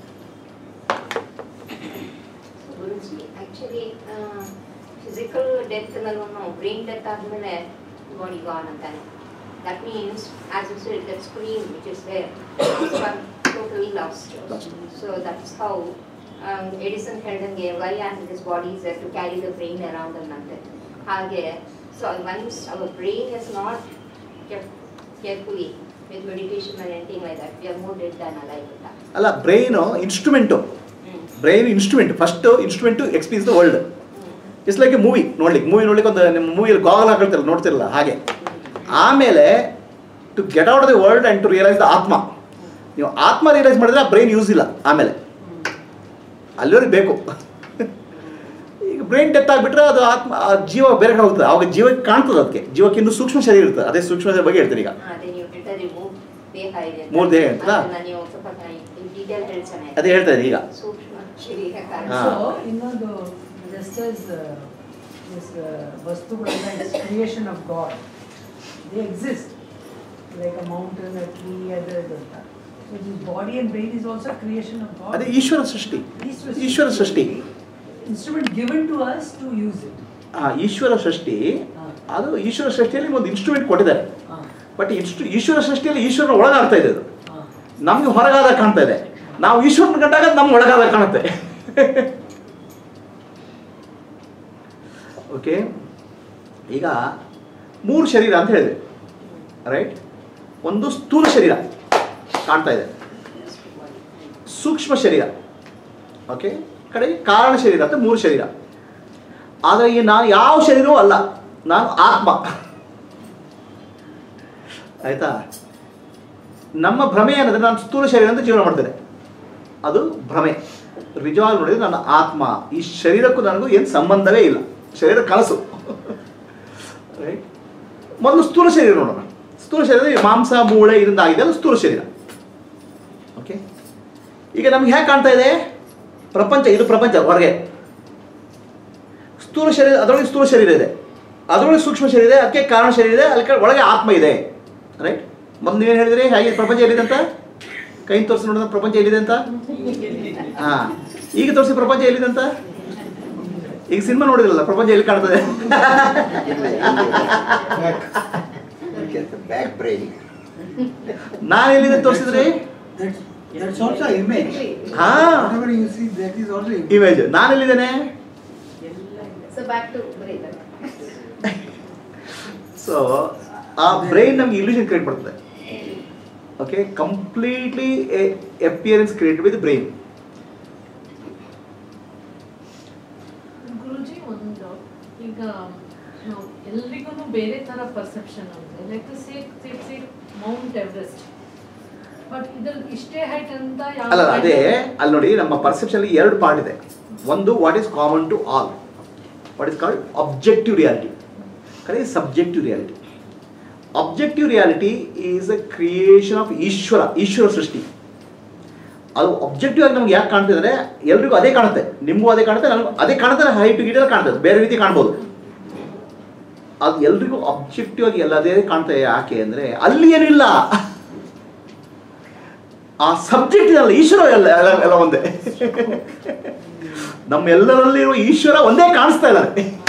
Guruji actually physical death ನಲ್ಲೂ brain death ಆದಮೇಲೆ body gone ಅಂತಾನೆ that means as you said that screen which is there totally lost Lost. So that's how Edison ಹೇಳ್ದಂಗೆ why and this body is to carry the brain around ಅನ್ನಂತೆ ಹಾಗೆ so once our brain is not kept carefully with meditation or anything like that we are more dead than alive ಅಂತ ಅಲ್ಲ brain instrument brain instrument first instrument experience the world it's like a movie ನೋಡ್ಲಿಕ್ಕೆ movie ನೋಡ್ಲಿಕ್ಕೆ ಒಂದು ನಿಮ್ಮ ಮೂವಿಯಲ್ಲಿ goggle ಹಾಕೊಳ್ತಿರಲ್ಲ ನೋಡ್ತಿರಲ್ಲ ಹಾಗೆ ಆಮೇಲೆ to get out the world and to realize the atma ನೀವು ಆತ್ಮ ರಿಯಲೈಸ್ ಮಾಡಿದ್ರೆ ಆ ಬ್ರೈನ್ ಯೂಸ್ ಇಲ್ಲ ಆಮೇಲೆ ಅಲ್ಲಿವರೆಗೆ ಬೇಕು ಈಗ ಬ್ರೈನ್ ಡೆತ್ ಆಗಿಬಿಟ್ರೆ ಅದು ಆತ್ಮ ಆ ಜೀವ ಬೇರೆ ಕಡೆ ಹೋಗ್ತದೆ ಅವಾಗ ಜೀವಕ್ಕೆ ಕಾಣ್ತದೆ ಅದಕ್ಕೆ ಜೀವಕ್ಕೆ ಇನ್ನೂ ಸೂಕ್ಷ್ಮ ಶರೀರ ಇರ್ತದೆ ಅದೇ ಸೂಕ್ಷ್ಮ ಶರೀರ ಬಗ್ಗೆ ಹೇಳ್ತೀನಿ ಈಗ ಅದೇ ನೀವು ಡಿಟರಿ ಮೂರ್ ದೇಹ ಇದೆ ಅಂತ. ಮೂರ್ ದೇಹ ಇರ್ತದಾ? ಅದನ್ನ ನೀವು ಸ್ವಲ್ಪ ಡೀಟೇಲ್ ಹೇಳಿ ಚೆನ್ನಾಗಿ ಅದೇ ಹೇಳ್ತಾ ಇದ್ದೀನಿ ಈಗ ಸೂಕ್ಷ್ಮ ಶರೀರ ಕಾರಣ ಹಾ. So, ಇನ್ನೊಂದು just as uh, this uh, ವಸ್ತುಗಳೆಲ್ಲ is creation of God, they exist, like a mountain, a tree, ಅದು ಇದು ಅಂತ. So this body and brain is also creation of God. ಅದೇ ಈಶ್ವರ ಸೃಷ್ಟಿ This was ಈಶ್ವರ ಸೃಷ್ಟಿ Instrument given to us to use it. ಆ ಈಶ್ವರ ಸೃಷ್ಟಿ ಹಾ. ಅದು ಈಶ್ವರ ಸೃಷ್ಟಿಯಲ್ಲಿ ಒಂದು ಇನ್ಸ್ಟ್ರೂಮೆಂಟ್ ಕೊಟ್ಟಿದ್ದಾರೆ ಹಾ, ಬಟ್ ಇನ್ಸ್ಟ್ರು ಈಶ್ವರ ಸೃಷ್ಟಿಯಲ್ಲಿ ಈಶ್ವರನ ಒಳಗಾಗ್ತಾ ಇದೆ ಅದು ಹಾ. ನಮ್ಗೆ ಹೊರಗಾದ ಕಾಣ್ತಾ ಇದೆ ನಾವು ಈಶ್ವರನ ಕಂಡಾಗ ನಮ್ಗೆ ಒಳಗಾದ ಕಾಣುತ್ತೆ ಓಕೆ ಈಗ ಮೂರು ಶರೀರ ಅಂತ ಹೇಳಿದೆ ರೈಟ್ ಒಂದು ಸ್ಥೂಲ ಶರೀರ ಕಾಣ್ತಾ ಇದೆ ಸೂಕ್ಷ್ಮ ಶರೀರ ಓಕೆ ಕಡೆಗೆ ಕಾರಣ ಶರೀರ ಅಂತ ಮೂರು ಶರೀರ ಆದರೆ ಈ ನಾನು ಯಾವ ಶರೀರವೂ ಅಲ್ಲ ನಾನು ಆತ್ಮ ಆಯ್ತಾ ನಮ್ಮ ಭ್ರಮೆ ಏನಂದ್ರೆ ನಾನು ಸ್ಥೂಲ ಶರೀರ ಅಂತ ಜೀವನ ಮಾಡ್ತೇನೆ ಅದು ಭ್ರಮೆ ನಿಜವಾಗಿ ನೋಡಿದ್ರೆ ನನ್ನ ಆತ್ಮ ಈ ಶರೀರಕ್ಕೂ ನನಗೂ ಏನು ಸಂಬಂಧವೇ ಇಲ್ಲ ಶರೀರ ಕನಸು ರೈಟ್ ಮೊದಲು ಸ್ಥೂಲ ಶರೀರ ನೋಡೋಣ ಸ್ಥೂಲ ಶರೀರ ಈ ಮಾಂಸ ಮೂಳೆ ಇದರಿಂದ ಆಗಿದೆ ಅದು ಸ್ಥೂಲ ಶರೀರ ಓಕೆ ಈಗ ನಮ್ಗೆ ಹೇಗೆ ಕಾಣ್ತಾ ಇದೆ ಪ್ರಪಂಚ ಇದು ಪ್ರಪಂಚ ಹೊರಗೆ ಸ್ಥೂಲ ಶರೀರ ಅದರೊಳಗೆ ಸ್ಥೂಲ ಶರೀರ ಇದೆ ಅದರೊಳಗೆ ಸೂಕ್ಷ್ಮ ಶರೀರ ಇದೆ ಅದಕ್ಕೆ ಕಾರಣ ಶರೀರ ಇದೆ ಅಲ್ಲಿ ಕಡೆ ಒಳಗೆ ಆತ್ಮ ಇದೆ ರೈಟ್ ಮೊದಲು ನೀವೇನು ಹೇಳಿದ್ರಿ ಹೇಗೆ ಪ್ರಪಂಚ ಎಲ್ಲಿದೆ ಅಂತ ಕೈ ತೋರಿಸಿ ನೋಡಿದ ಪ್ರಪಂಚ ಎಲ್ಲಿದೆ ಅಂತ ಹಾ ಈಗ ತೋರಿಸಿ ಪ್ರಪಂಚ ಎಲ್ಲಿದೆ ಅಂತ ಈಗ ಸಿನಿಮಾ ನೋಡಿದ್ರಲ್ಲ ಪ್ರಪಂಚ ಎಲ್ಲಿ ಕಾಣ್ತದೆ ಬ್ಯಾಕ್ ಬ್ರೈನ್ ನಾನು ಎಲ್ಲಿದೆ ತೋರಿಸಿದ್ರಿ That's, that's also image. ಹಾ Whatever you see, that is also image. Image ನಾನು ಎಲ್ಲಿದ್ದೇನೆ So back to breathing. So ಆ ಬ್ರೈನ್ ನಮ್ಗೆ ಇಲ್ಯೂಷನ್ ಕ್ರಿಯೇಟ್ ಮಾಡ್ತದೆ okay completely appearance create with brain Guruji ಒಂದು ಈಗ ಎಲ್ರಿಗೂ ಬೇರೆ ತರ ಪರ್ಸೆಪ್ಷನ್ ಆಗುತ್ತೆ like say Mount Everest but ಇದ್ರಲ್ಲಿ ಇಷ್ಟೇ ಹೈಟ್ ಅಂತ ಯಾವ ಅಲ್ಲ ಅದೇ ಅಲ್ಲಿ ನೋಡಿ ನಮ್ಮ ಪರ್ಸೆಪ್ಷನ್ ಎರಡು ಪಾರ್ಟ್ ಇದೆ ಒಂದು what is common to all what is called objective reality ಕಡೆ subjective reality objective reality is a creation of Ishwara ಈಶ್ವರ ಸೃಷ್ಟಿ ಅದು ಅಬ್ಜೆಕ್ಟಿವ್ ಆಗಿ ನಮ್ಗೆ ಯಾಕೆ ಕಾಣ್ತಿದ್ರೆ ಎಲ್ರಿಗೂ ಅದೇ ಕಾಣುತ್ತೆ ನಿಮಗೂ ಅದೇ ಕಾಣುತ್ತೆ ನನಗೂ ಅದೇ ಕಾಣುತ್ತೆ ಹೈಟ್ ಗಿಡ ಕಾಣ್ತದೆ ಬೇರೆ ರೀತಿ ಕಾಣ್ಬೋದು ಅದು ಎಲ್ರಿಗೂ ಅಬ್ಜೆಕ್ಟಿವ್ ಆಗಿ ಎಲ್ಲ ಅದೇ ಕಾಣ್ತಾ ಯಾಕೆ ಅಂದರೆ ಅಲ್ಲಿ ಏನಿಲ್ಲ ಆ ಸಬ್ಜೆಕ್ಟ್ ಇದಲ್ಲ ಈಶ್ವರ ಎಲ್ಲ ಎಲ್ಲ ಎಲ್ಲ ಒಂದೇ ನಮ್ಮೆಲ್ಲರಲ್ಲಿರುವ ಈಶ್ವರ ಒಂದೇ ಕಾಣಿಸ್ತಾ ಇಲ್ಲ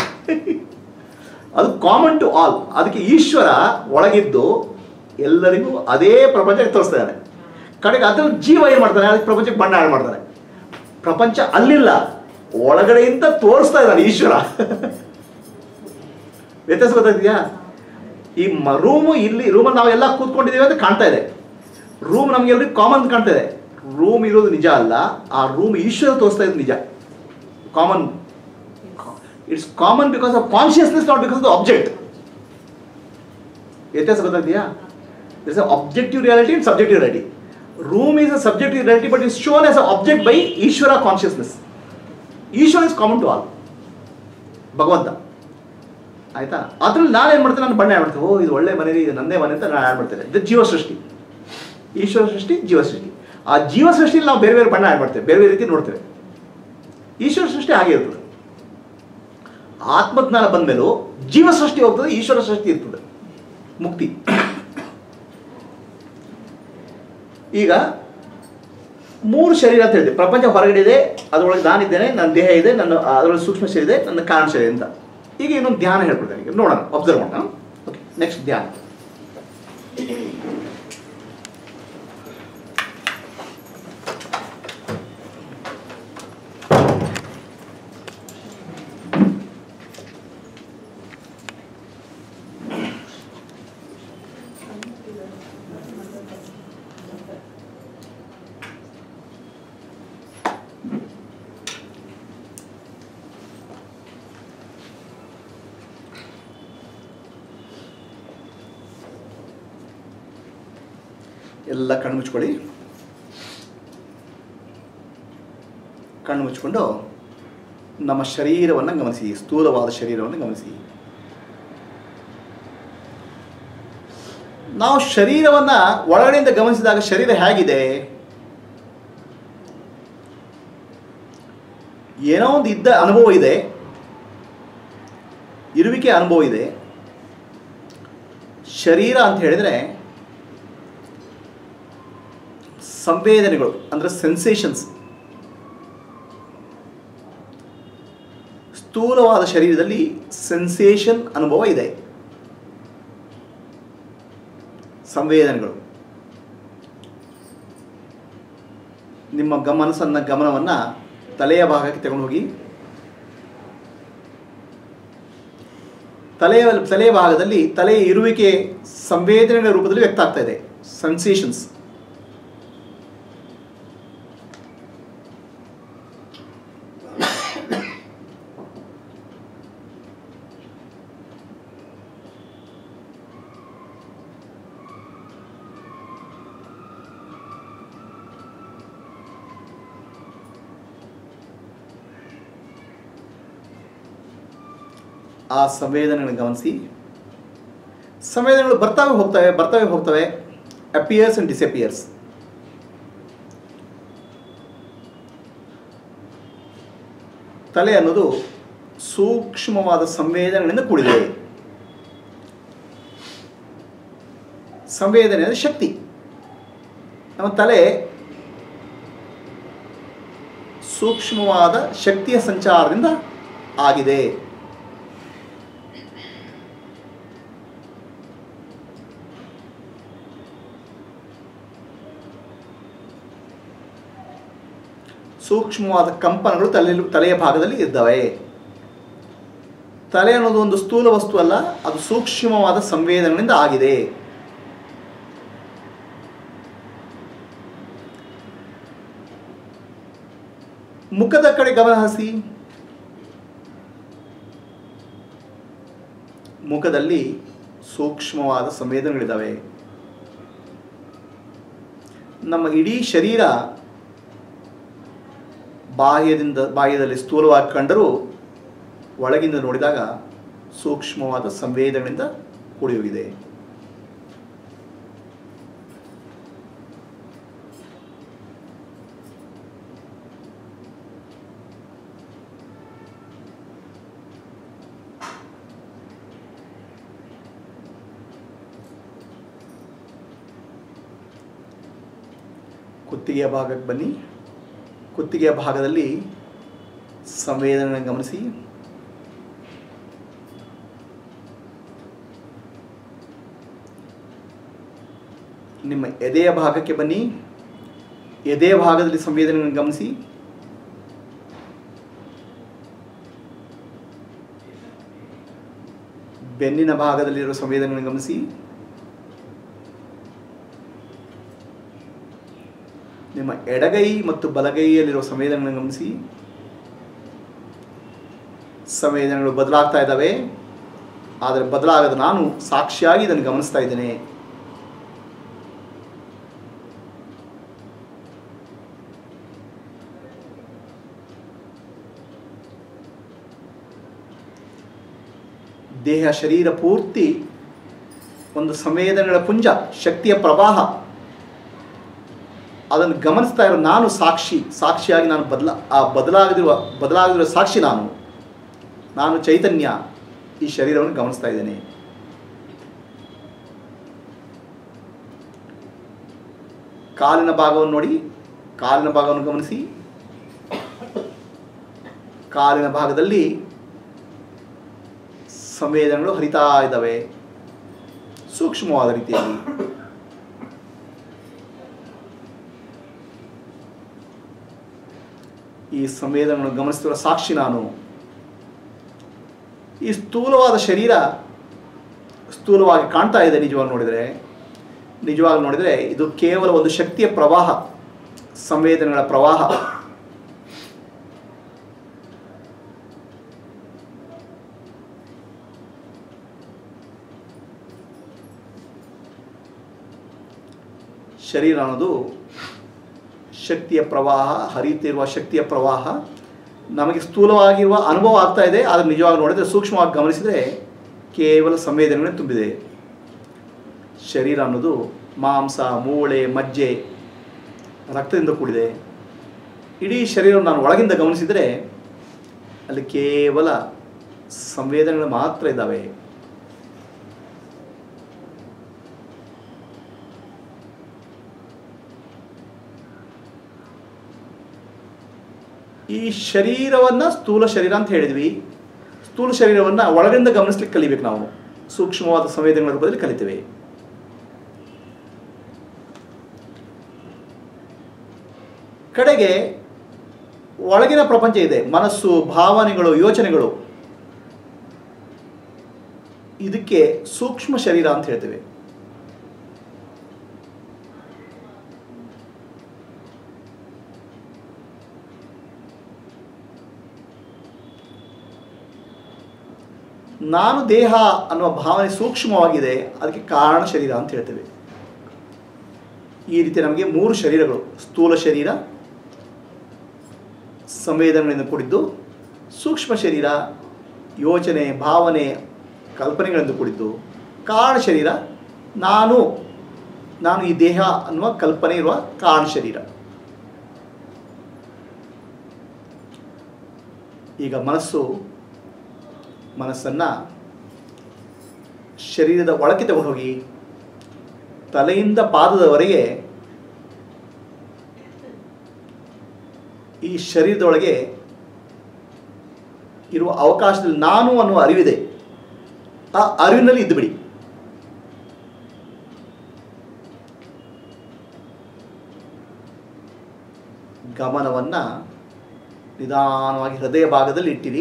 ಅದು ಕಾಮನ್ ಟು ಆಲ್ ಅದಕ್ಕೆ ಈಶ್ವರ ಒಳಗಿದ್ದು ಎಲ್ಲರಿಗೂ ಅದೇ ಪ್ರಪಂಚಕ್ಕೆ ತೋರಿಸ್ತಾ ಇದ್ದಾನೆ ಕಡೆಗೆ ಅದ್ರಲ್ಲಿ ಜೀವ ಏನು ಮಾಡ್ತಾನೆ ಅದಕ್ಕೆ ಪ್ರಪಂಚಕ್ಕೆ ಬಣ್ಣ ಆಡ್ ಮಾಡ್ತಾನೆ ಪ್ರಪಂಚ ಅಲ್ಲಿಲ್ಲ ಒಳಗಡೆಯಿಂದ ತೋರಿಸ್ತಾ ಇದ್ದಾನೆ ಈಶ್ವರ ವ್ಯತ್ಯಾಸ ಗೊತ್ತಾಗ್ತಿದ್ಯಾ ಈ ರೂಮು ಇಲ್ಲಿ ರೂಮಲ್ಲಿ ನಾವೆಲ್ಲ ಕೂತ್ಕೊಂಡಿದ್ದೀವಿ ಅಂತ ಕಾಣ್ತಾ ಇದೆ ರೂಮ್ ನಮ್ಗೆ ಎಲ್ರಿಗೂ ಕಾಮನ್ ಕಾಣ್ತಾ ಇದೆ ರೂಮ್ ಇರೋದು ನಿಜ ಅಲ್ಲ ಆ ರೂಮ್ ಈಶ್ವರ ತೋರಿಸ್ತಾ ಇದ್ದು ನಿಜ common it's common because of consciousness not because of object ವ್ಯತ್ಯಾಸ ಗೊತ್ತಾಗ್ತೀಯಾ it's objective reality and subjective reality room is a subjective reality but is shown as a object by Ishwara consciousness Ishwara is common to all ಭಗವಂತ ಆಯ್ತಾ ಅದ್ರಲ್ಲಿ ನಾನು ಏನು ಮಾಡ್ತೇನೆ ನಾನು ಬಣ್ಣ ಆಡ್ ಮಾಡ್ತೇನೆ ಓ ಇದು ಒಳ್ಳೆ ಮನೆ ಇದು ನಂದೇ ಮನೆ ಅಂತ ನಾನು ಆಡ್ ಮಾಡ್ತೇನೆ ಇದು ಜೀವ ಸೃಷ್ಟಿ ಈಶ್ವರ ಸೃಷ್ಟಿ ಜೀವ ಸೃಷ್ಟಿ ಆ ಜೀವ ಸೃಷ್ಟಿಯಲ್ಲಿ ನಾವು ಬೇರೆ ಬೇರೆ ಬಣ್ಣ ಆಡ್ ಮಾಡ್ತೇವೆ ಬೇರೆ ಬೇರೆ ರೀತಿ ನೋಡ್ತೇವೆ ಈಶ್ವರ ಸೃಷ್ಟಿ ಹಾಗೆ ಇರ್ತದೆ ಆತ್ಮಜ್ಞಾನ ಬಂದ್ಮೇಲೂ ಜೀವ ಸೃಷ್ಟಿ ಹೋಗ್ತದೆ ಈಶ್ವರ ಸೃಷ್ಟಿ ಇರ್ತದೆ ಮುಕ್ತಿ ಈಗ ಮೂರು ಶರೀರ ಅಂತ ಹೇಳಿದೆ ಪ್ರಪಂಚ ಹೊರಗಡೆ ಇದೆ ಅದರೊಳಗೆ ನಾನಿದ್ದೇನೆ ನನ್ನ ದೇಹ ಇದೆ ನನ್ನ ಅದರೊಳಗೆ ಸೂಕ್ಷ್ಮ ಶರೀರ ಇದೆ ನನ್ನ ಕಾರಣ ಶರೀರ ಅಂತ ಈಗ ಇನ್ನೊಂದು ಧ್ಯಾನ ಹೇಳ್ಕೊಡ್ತೇನೆ ಈಗ ನೋಡೋಣ ಅಬ್ಸರ್ವ್ ಮಾಡೋಣ ಓಕೆ ನೆಕ್ಸ್ಟ್ ಧ್ಯಾನ ಎಲ್ಲ ಕಣ್ಣು ಮುಚ್ಕೊಳ್ಳಿ ಕಣ್ಣು ಮುಚ್ಕೊಂಡು ನಮ್ಮ ಶರೀರವನ್ನು ಗಮನಿಸಿ ಸ್ಥೂಲವಾದ ಶರೀರವನ್ನು ಗಮನಿಸಿ ನಾವು ಶರೀರವನ್ನು ಒಳಗಡೆಯಿಂದ ಗಮನಿಸಿದಾಗ ಶರೀರ ಹೇಗಿದೆ ಏನೋ ಒಂದು ಇದ್ದ ಅನುಭವ ಇದೆ ಇರುವಿಕೆ ಅನುಭವ ಇದೆ ಶರೀರ ಅಂತ ಹೇಳಿದರೆ ಸಂವೇದನೆಗಳು ಅಂದರೆ ಸೆನ್ಸೇಷನ್ಸ್ ಸ್ಥೂಲವಾದ ಶರೀರದಲ್ಲಿ ಸೆನ್ಸೇಷನ್ ಅನುಭವ ಇದೆ ಸಂವೇದನೆಗಳು ನಿಮ್ಮ ಗಮನಸನ್ನ ಗಮನವನ್ನು ತಲೆಯ ಭಾಗಕ್ಕೆ ತಗೊಂಡು ಹೋಗಿ ತಲೆಯ ತಲೆಯ ಭಾಗದಲ್ಲಿ ತಲೆಯ ಇರುವಿಕೆ ಸಂವೇದನೆಗಳ ರೂಪದಲ್ಲಿ ವ್ಯಕ್ತ ಆಗ್ತಾ ಇದೆ ಸೆನ್ಸೇಷನ್ಸ್ ಆ ಸಂವೇದನೆಗಳನ್ನು ಗಮನಿಸಿ ಸಂವೇದನೆಗಳು ಬರ್ತಾವೆ ಹೋಗ್ತವೆ ಬರ್ತವೆ ಹೋಗ್ತವೆ ಅಪಿಯರ್ಸ್ ಅಂಡ್ ಡಿಸಪಿಯರ್ಸ್ ತಲೆ ಅನ್ನೋದು ಸೂಕ್ಷ್ಮವಾದ ಸಂವೇದನೆಗಳಿಂದ ಕೂಡಿದೆ ಸಂವೇದನೆ ಅಂದರೆ ಶಕ್ತಿ ನಮ್ಮ ತಲೆ ಸೂಕ್ಷ್ಮವಾದ ಶಕ್ತಿಯ ಸಂಚಾರದಿಂದ ಆಗಿದೆ ಸೂಕ್ಷ್ಮವಾದ ಕಂಪನಗಳು ತಲೆ ತಲೆಯ ಭಾಗದಲ್ಲಿ ಇದ್ದಾವೆ ತಲೆ ಅನ್ನೋದು ಒಂದು ಸ್ಥೂಲ ವಸ್ತು ಅಲ್ಲ ಅದು ಸೂಕ್ಷ್ಮವಾದ ಸಂವೇದನೆಗಳಿಂದ ಆಗಿದೆ ಮುಖದ ಕಡೆ ಗಮನ ಹರಿಸಿ ಮುಖದಲ್ಲಿ ಸೂಕ್ಷ್ಮವಾದ ಸಂವೇದನೆಗಳಿದ್ದಾವೆ ನಮ್ಮ ಇಡೀ ಶರೀರ ಬಾಹ್ಯದಿಂದ ಬಾಹ್ಯದಲ್ಲಿ ಸ್ಥೂಲವಾಗಿ ಕಂಡರೂ ಒಳಗಿಂದ ನೋಡಿದಾಗ ಸೂಕ್ಷ್ಮವಾದ ಸಂವೇದನೆಗಳಿಂದ ಕೂಡಿ ಹೋಗಿದೆ ಕುತ್ತಿಗೆಯ ಭಾಗಕ್ಕೆ ಬನ್ನಿ ಕುತ್ತಿಗೆಯ ಭಾಗದಲ್ಲಿ ಸಂವೇದನೆ ಗಮನಿಸಿ ನಿಮ್ಮ ಎದೆಯ ಭಾಗಕ್ಕೆ ಬನ್ನಿ ಎದೆಯ ಭಾಗದಲ್ಲಿ ಸಂವೇದನೆ ಗಮನಿಸಿ ಬೆನ್ನಿನ ಭಾಗದಲ್ಲಿರುವ ಸಂವೇದನೆ ಗಮನಿಸಿ ನಿಮ್ಮ ಎಡಗೈ ಮತ್ತು ಬಲಗೈಯಲ್ಲಿರುವ ಸಂವೇದನೆಗಳನ್ನು ಗಮನಿಸಿ ಸಂವೇದನೆಗಳು ಬದಲಾಗ್ತಾ ಇದ್ದಾವೆ ಆದರೆ ಬದಲಾಗದ ನಾನು ಸಾಕ್ಷಿಯಾಗಿ ಇದನ್ನು ಗಮನಿಸ್ತಾ ಇದ್ದೇನೆ ದೇಹ ಶರೀರ ಪೂರ್ತಿ ಒಂದು ಸಂವೇದನೆಗಳ ಪುಂಜ ಶಕ್ತಿಯ ಪ್ರವಾಹ ಅದನ್ನು ಗಮನಿಸ್ತಾ ಇರೋ ನಾನು ಸಾಕ್ಷಿ ಸಾಕ್ಷಿಯಾಗಿ ನಾನು ಬದಲ ಆ ಬದಲಾಗದಿರುವ ಬದಲಾಗದಿರುವ ಸಾಕ್ಷಿ ನಾನು ನಾನು ಚೈತನ್ಯ ಈ ಶರೀರವನ್ನು ಗಮನಿಸ್ತಾ ಇದ್ದೇನೆ ಕಾಲಿನ ಭಾಗವನ್ನು ನೋಡಿ ಕಾಲಿನ ಭಾಗವನ್ನು ಗಮನಿಸಿ ಕಾಲಿನ ಭಾಗದಲ್ಲಿ ಸಂವೇದನೆಗಳು ಹರಿತಾ ಇದ್ದಾವೆ ಸೂಕ್ಷ್ಮವಾದ ರೀತಿಯಲ್ಲಿ ಈ ಸಂವೇದನೆಗಳನ್ನು ಗಮನಿಸ್ತಿರುವ ಸಾಕ್ಷಿ ನಾನು ಈ ಸ್ಥೂಲವಾದ ಶರೀರ ಸ್ಥೂಲವಾಗಿ ಕಾಣ್ತಾ ಇದೆ ನಿಜವಾಗಿ ನೋಡಿದರೆ ನಿಜವಾಗಿ ನೋಡಿದರೆ ಇದು ಕೇವಲ ಒಂದು ಶಕ್ತಿಯ ಪ್ರವಾಹ ಸಂವೇದನೆಗಳ ಪ್ರವಾಹ ಶರೀರ ಅನ್ನೋದು ಶಕ್ತಿಯ ಪ್ರವಾಹ ಹರಿಯುತ್ತಿರುವ ಶಕ್ತಿಯ ಪ್ರವಾಹ ನಮಗೆ ಸ್ಥೂಲವಾಗಿರುವ ಅನುಭವ ಆಗ್ತಾ ಇದೆ ಆದರೆ ನಿಜವಾಗಿ ನೋಡಿದರೆ ಸೂಕ್ಷ್ಮವಾಗಿ ಗಮನಿಸಿದರೆ ಕೇವಲ ಸಂವೇದನೆಗಳೇ ತುಂಬಿದೆ ಶರೀರ ಅನ್ನೋದು ಮಾಂಸ ಮೂಳೆ ಮಜ್ಜೆ ರಕ್ತದಿಂದ ಕೂಡಿದೆ ಇಡೀ ಶರೀರವನ್ನು ನಾನು ಒಳಗಿಂದ ಗಮನಿಸಿದರೆ ಅಲ್ಲಿ ಕೇವಲ ಸಂವೇದನೆಗಳು ಮಾತ್ರ ಇದ್ದಾವೆ ಈ ಶರೀರವನ್ನ ಸ್ಥೂಲ ಶರೀರ ಅಂತ ಹೇಳಿದ್ವಿ ಸ್ಥೂಲ ಶರೀರವನ್ನ ಒಳಗಿಂದ ಗಮನಿಸ್ಲಿಕ್ಕೆ ಕಲಿಬೇಕು ನಾವು ಸೂಕ್ಷ್ಮವಾದ ಸಂವೇದನೆಗಳ ರೂಪದಲ್ಲಿ ಕಲಿತೇವೆ ಕಡೆಗೆ ಒಳಗಿನ ಪ್ರಪಂಚ ಇದೆ ಮನಸ್ಸು ಭಾವನೆಗಳು ಯೋಚನೆಗಳು ಇದಕ್ಕೆ ಸೂಕ್ಷ್ಮ ಶರೀರ ಅಂತ ಹೇಳ್ತೇವೆ ನಾನು ದೇಹ ಅನ್ನುವ ಭಾವನೆ ಸೂಕ್ಷ್ಮವಾಗಿದೆ ಅದಕ್ಕೆ ಕಾರಣ ಶರೀರ ಅಂತ ಹೇಳ್ತೇವೆ ಈ ರೀತಿ ನಮಗೆ ಮೂರು ಶರೀರಗಳು ಸ್ಥೂಲ ಶರೀರ ಸಂವೇದನೆಗಳಿಂದ ಕೂಡಿದ್ದು ಸೂಕ್ಷ್ಮ ಶರೀರ ಯೋಚನೆ ಭಾವನೆ ಕಲ್ಪನೆಗಳಿಂದ ಕೂಡಿದ್ದು ಕಾರಣ ಶರೀರ ನಾನು ನಾನು ಈ ದೇಹ ಅನ್ನುವ ಕಲ್ಪನೆ ಇರುವ ಕಾರಣ ಶರೀರ ಈಗ ಮನಸ್ಸು ಮನಸ್ಸನ್ನು ಶರೀರದ ಒಳಕ್ಕೆ ತಗೊಂಡು ಹೋಗಿ ತಲೆಯಿಂದ ಪಾದದವರೆಗೆ ಈ ಶರೀರದೊಳಗೆ ಇರುವ ಅವಕಾಶದಲ್ಲಿ ನಾನು ಅನ್ನುವ ಅರಿವಿದೆ ಆ ಅರಿವಿನಲ್ಲಿ ಇದ್ದು ಬಿಡಿ ಗಮನವನ್ನು ನಿಧಾನವಾಗಿ ಹೃದಯ ಭಾಗದಲ್ಲಿ ಇಟ್ಟಿರಿ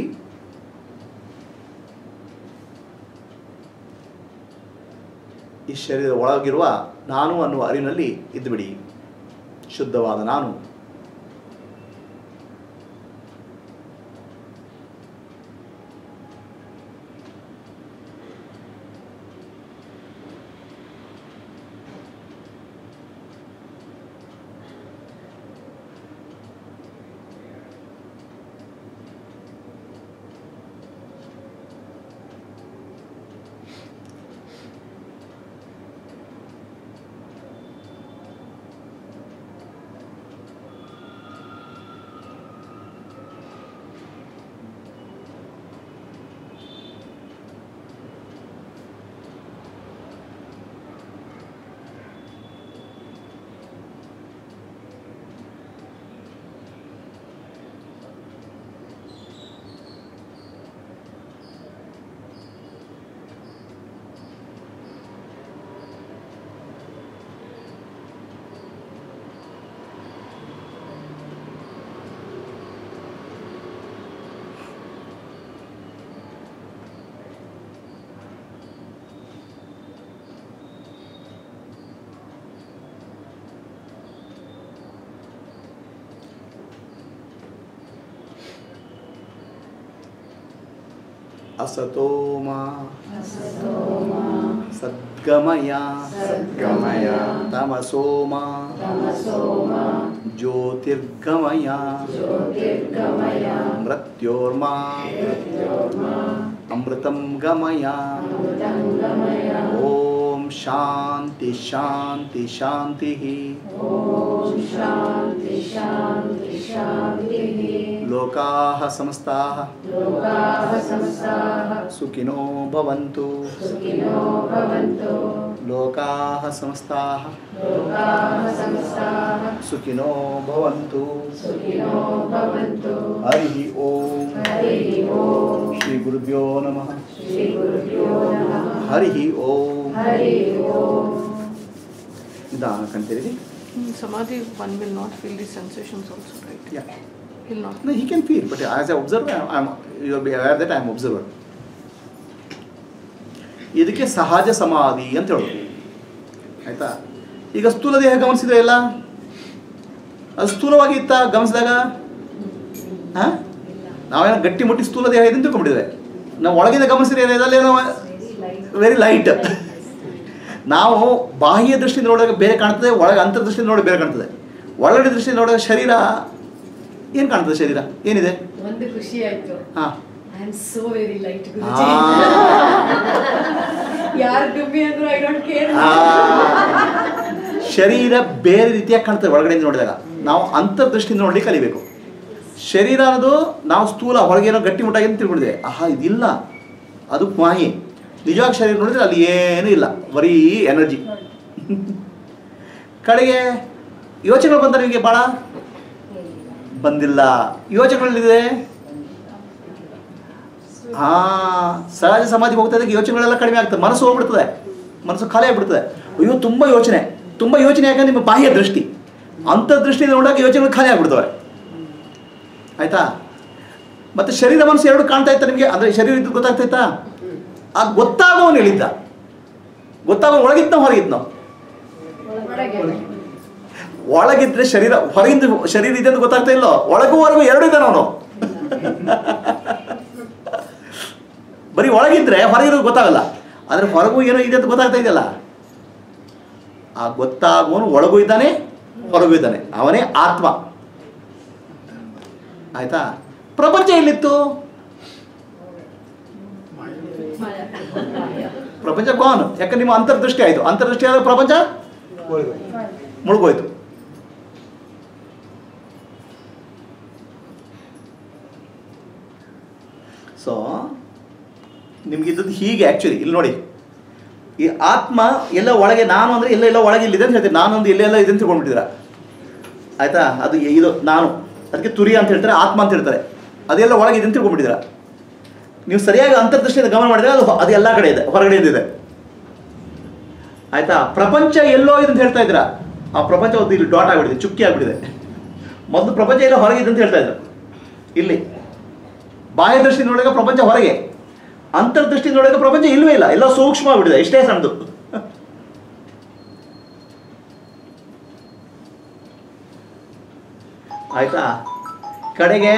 ಈ ಶರೀರದ ಒಳಗಿರುವ ನಾನು ಅನ್ನುವ ಅರಿವಿನಲ್ಲಿ ಇದ್ದು ಬಿಡಿ ಶುದ್ಧವಾದ ನಾನು ಅಸತೋಮ ಸದ್ಗಮಯ ಸದ್ಗಮಯ ತಮಸೋಮ ಜ್ಯೋತಿರ್ಗಮಯ ಮೃತ್ಯೋರ್ಮಾ ಅಮೃತಂ ಗಮಯ ಓಂ ಶಾಂತಿ ಶಾಂತಿ ಶಾಂತಿ ಲೋಕಾಃ ಸಮಸ್ತಾಃ ಸುಖಿನೋ ಭವಂತು ಲೋಕಾಃ ಸಮಸ್ತಾಃ ಸುಖಿನೋ ಭವಂತು ಹರಿ ಓಂ ಶ್ರೀ ಗುರುಭ್ಯೋ ನಮಃ ಹರಿ ಓಂ ನಿಧಾನ ಕಂತೀರಿ In Samadhi, one will not feel the sensations also, right? Yeah. He'll not. No, he can feel, but as an observer, I'm, you'll be aware that I'm observer. ಇದಕ್ಕೆ ಸಹಜ ಸಮಾಧಿ ಅಂತ ಹೇಳೋದು ಆಯ್ತಾ ಈಗ ಸ್ಥೂಲ ದೇಹ ಗಮನಿಸಿದ್ರೆ ಎಲ್ಲ ಅದು ಸ್ಥೂಲವಾಗಿ ಇತ್ತ ಗಮನಿಸಿದಾಗ ಹಾಂ ನಾವೇನೋ ಗಟ್ಟಿ ಮುಟ್ಟಿ ಸ್ಥೂಲ ದೇಹ ಇದೆ ಅಂತ ತಿಳ್ಕೊಂಡ್ಬಿಟ್ಟಿದೆ ನಾವು ಒಳಗಿಂದ ಗಮನಿಸಿದ್ರೆ ಏನಿದೆ ಅಲ್ಲಿ ಏನೋ ವೆರಿ ಲೈಟ್ ನಾವು ಬಾಹ್ಯ ದೃಷ್ಟಿಯಿಂದ ನೋಡಿದಾಗ ಬೇರೆ ಕಾಣ್ತದೆ ಒಳಗೆ ಅಂತರ್ದೃಷ್ಟಿಯಿಂದ ನೋಡಿ ಬೇರೆ ಕಾಣ್ತದೆ ಒಳಗಡೆ ದೃಷ್ಟಿಯಿಂದ ನೋಡಿದಾಗ ಶರೀರ ಏನು ಕಾಣ್ತದೆ ಶರೀರ ಏನಿದೆ ಒಂದು ಖುಷಿ ಆಯ್ತು ಹಾ I am so very light ಆ. ಯಾರು ಡುಮ್ಮಿ ಅಂದ್ರು ಐ ಡೋಂಟ್ ಕೇರ್ ಆ. ಶರೀರ ಬೇರೆ ರೀತಿಯಾಗಿ ಕಾಣ್ತದೆ ಒಳಗಡೆಯಿಂದ ನೋಡಿದಾಗ ನಾವು ಅಂತರ್ದೃಷ್ಟಿಯಿಂದ ನೋಡಿ ಕಲಿಬೇಕು ಶರೀರ ಅನ್ನೋದು ನಾವು ಸ್ಥೂಲ ಹೊರಗೆ ಏನೋ ಗಟ್ಟಿ ಮುಟ್ಟಾಗಿ ಅಂತ ತಿಳ್ಕೊಂಡಿದ್ದೇವೆ ಆಹಾ ಇದಿಲ್ಲ ಅದು ಮಾಯೆ ನಿಜವಾಗಿ ಶರೀರ ನೋಡಿದ್ರೆ ಅಲ್ಲಿ ಏನೂ ಇಲ್ಲ ಬರೀ ಎನರ್ಜಿ ಕಡೆಗೆ ಯೋಚನೆಗಳು ಬಂದ ನಿಮಗೆ ಭಾಳ ಬಂದಿಲ್ಲ ಯೋಚನೆಗಳಿದೆ ಹಾ ಸಹಜ ಸಮಾಧಿಗೆ ಹೋಗ್ತಾ ಇದ್ದಾಗ ಯೋಚನೆಗಳೆಲ್ಲ ಕಡಿಮೆ ಆಗ್ತದೆ ಮನಸ್ಸು ಹೋಗ್ಬಿಡ್ತದೆ ಮನಸ್ಸು ಖಾಲಿ ಆಗ್ಬಿಡ್ತದೆ ಅಯ್ಯೋ ತುಂಬ ಯೋಚನೆ ತುಂಬ ಯೋಚನೆ ಯಾಕಂದ್ರೆ ನಿಮ್ಮ ಬಾಹ್ಯ ದೃಷ್ಟಿ ಅಂತರ್ದೃಷ್ಟಿಯಿಂದ ನೋಡಾಗ ಯೋಚನೆಗಳು ಖಾಲಿ ಆಗ್ಬಿಡ್ತವೆ ಆಯ್ತಾ ಮತ್ತೆ ಶರೀರ ಮನಸ್ಸು ಎರಡು ಕಾಣ್ತಾ ಇತ್ತ ನಿಮಗೆ ಅಂದ್ರೆ ಶರೀರ ಇದ್ದು ಗೊತ್ತಾಗ್ತೈತಾ ಆ ಗೊತ್ತಾಗೋನು ಹೇಳಿದ್ದ ಗೊತ್ತಾಗೋ ಒಳಗಿದ್ನೋ ಹೊರಗಿದ್ನೋ ಒಳಗೆ ಒಳಗಿದ್ರೆ ಶರೀರ ಹೊರಗಿಂದ ಶರೀರ ಇದೆ ಅಂತ ಗೊತ್ತಾಗ್ತಾ ಇಲ್ಲೋ ಒಳಗೂ ಹೊರಗೂ ಎರಡು ಇದ್ದಾನೆ ಅವನು ಬರೀ ಒಳಗಿದ್ರೆ ಹೊರಗಿರೋದು ಗೊತ್ತಾಗಲ್ಲ ಆದ್ರೆ ಹೊರಗೂ ಏನೋ ಇದೆ ಅಂತ ಗೊತ್ತಾಗ್ತಾ ಇದೆಯಲ್ಲ ಆ ಗೊತ್ತಾಗುವನು ಒಳಗೂ ಇದ್ದಾನೆ ಹೊರಗೂ ಇದ್ದಾನೆ ಅವನೇ ಆತ್ಮ ಆಯ್ತಾ ಪ್ರಪಂಚ ಎಲ್ಲಿತ್ತು ಪ್ರಪಂಚ ಗಾನ್ ಯಾಕಂದ್ರೆ ನಿಮ್ಮ ಅಂತರ್ದೃಷ್ಟಿ ಆಯ್ತು ಅಂತರ್ದೃಷ್ಟಿ ಆದ ಪ್ರಪಂಚ ಮುಳುಗೋಯ್ತು ಸೊ ನಿಮ್ಗಿದ್ದದ್ದು ಹೀಗೆ ಆ್ಯಕ್ಚುಲಿ ಇಲ್ಲಿ ನೋಡಿ ಈ ಆತ್ಮ ಎಲ್ಲ ಒಳಗೆ ನಾನು ಅಂದರೆ ಎಲ್ಲ ಎಲ್ಲ ಒಳಗೆ ಇಲ್ಲಿದೆ ಅಂತ ಹೇಳ್ತೀನಿ ನಾನು ಒಂದು ಎಲ್ಲೆಲ್ಲ ಇದೆ ಅಂತ ತಿಳ್ಕೊಂಡ್ಬಿಟ್ಟಿದ್ದೀರ ಆಯ್ತಾ ಅದು ಇದು ನಾನು ಅದಕ್ಕೆ ತುರಿಯ ಅಂತ ಹೇಳ್ತಾರೆ ಆತ್ಮ ಅಂತ ಹೇಳ್ತಾರೆ ಅದೆಲ್ಲ ಒಳಗೆ ಇದೆ ಅಂತ ತಿಳ್ಕೊಂಡ್ಬಿಟ್ಟಿದ್ದೀರ ನೀವು ಸರಿಯಾಗಿ ಅಂತರ್ದೃಷ್ಟಿಯಿಂದ ಗಮನ ಮಾಡಿದ್ರೆ ಅದು ಅದು ಎಲ್ಲ ಕಡೆ ಇದೆ ಹೊರಗಡೆಯಿಂದ ಇದೆ ಆಯ್ತಾ ಪ್ರಪಂಚ ಎಲ್ಲೋ ಇದೆ ಅಂತ ಹೇಳ್ತಾ ಇದ್ದೀರಾ ಆ ಪ್ರಪಂಚ ಒಂದು ಇಲ್ಲಿ ಡಾಟ್ ಆಗಿಬಿಟ್ಟಿದೆ ಚುಕ್ಕಿ ಆಗಿಬಿಟ್ಟಿದೆ ಮೊದಲು ಪ್ರಪಂಚ ಎಲ್ಲ ಹೊರಗೆ ಇದೆ ಅಂತ ಹೇಳ್ತಾ ಇದ್ರು ಇಲ್ಲಿ ಬಾಹ್ಯ ದೃಷ್ಟಿ ನೋಡಿದಾಗ ಪ್ರಪಂಚ ಹೊರಗೆ ಅಂತರ್ದೃಷ್ಟಿ ನೋಡಿದಾಗ ಪ್ರಪಂಚ ಇಲ್ವೇ ಇಲ್ಲ ಎಲ್ಲ ಸೂಕ್ಷ್ಮ ಆಗ್ಬಿಟ್ಟಿದೆ ಇಷ್ಟೇ ಸಣ್ಣದು ಆಯ್ತಾ ಕಡೆಗೆ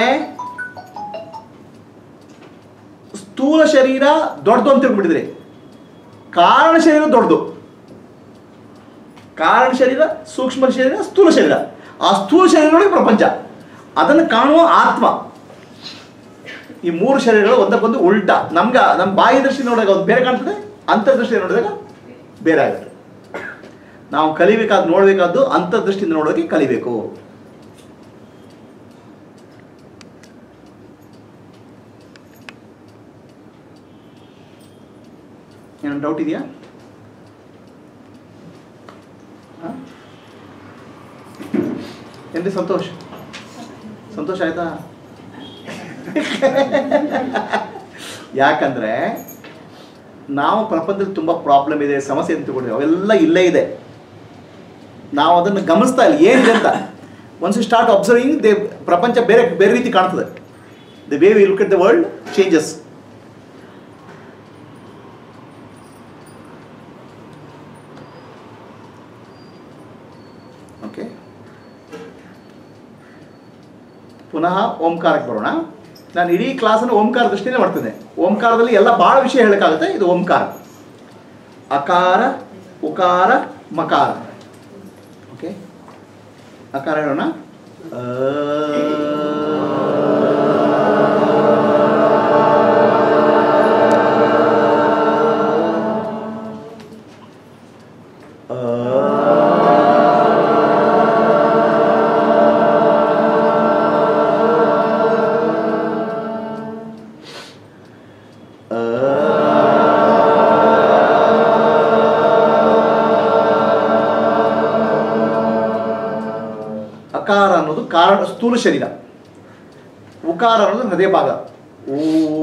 ಸ್ಥೂಲ ಶರೀರ ದೊಡ್ಡದು ಅಂತ ತಿಳ್ಬಿಟ್ಟಿದ್ರಿ ಕಾರಣ ಶರೀರ ದೊಡ್ಡದು ಕಾರಣ ಶರೀರ ಸೂಕ್ಷ್ಮ ಶರೀರ ಸ್ಥೂಲ ಶರೀರ ಆ ಸ್ಥೂಲ ಶರೀರದೊಳಗೆ ಪ್ರಪಂಚ ಅದನ್ನು ಕಾಣುವ ಆತ್ಮ ಈ ಮೂರು ಶರೀರಗಳು ಒಂದಕ್ಕೊಂದು ಉಲ್ಟಾ ನಮ್ಗೆ ನಮ್ಮ ಬಾಹ್ಯ ದೃಷ್ಟಿ ನೋಡಿದಾಗ ಒಂದು ಬೇರೆ ಕಾಣ್ತದೆ ಅಂತರ್ದೃಷ್ಟಿ ನೋಡಿದಾಗ ಬೇರೆ ಆಗುತ್ತೆ ನಾವು ಕಲಿಬೇಕಾದ ನೋಡಬೇಕಾದ್ದು ಅಂತರ್ದೃಷ್ಟಿಯಿಂದ ನೋಡೋಕೆ ಕಲಿಬೇಕು ಏನೋ ಡೌಟ್ ಇದೆಯಾ ಹ? ಏನ್ರಿ ಸಂತೋಷ್ ಸಂತೋಷ ಆಯ್ತಾ ಯಾಕಂದ್ರೆ ನಾವು ಪ್ರಪಂಚದಲ್ಲಿ ತುಂಬ ಪ್ರಾಬ್ಲಮ್ ಇದೆ ಸಮಸ್ಯೆ ಅಂತ ತಿಳ್ಕೊಂಡಿದ್ದೀವಿ ಅವೆಲ್ಲ ಇಲ್ಲೇ ಇದೆ ನಾವು ಅದನ್ನು ಗಮನಿಸ್ತಾ ಇಲ್ಲ ಏನಿದೆ ಅಂತ once you start observing the ಪ್ರಪಂಚ ಬೇರೆ ಬೇರೆ ರೀತಿ ಕಾಣ್ತದೆ the way we look at the world changes okay ಪುನಃ ಓಂಕಾರಕ್ಕೆ ಬರೋಣ ನಾನು ಇಡೀ ಕ್ಲಾಸನ್ನು ಓಂಕಾರ ದೃಷ್ಟಿನೇ ಮಾಡ್ತೇನೆ ಓಂಕಾರದಲ್ಲಿ ಎಲ್ಲ ಭಾಳ ವಿಷಯ ಹೇಳೋಕ್ಕಾಗುತ್ತೆ ಇದು ಓಂಕಾರ ಅಕಾರ ಉಕಾರ ಮಕಾರ ಓಕೆ ಅಕಾರ ಹೇಳೋಣ ಅ. ಅಕಾರ ಅನ್ನೋದು ಕಾರಣ ಸ್ಥೂಲ ಶರೀರ ಉಕಾರ ಅನ್ನೋದು ಹೃದಯ ಭಾಗ ಓ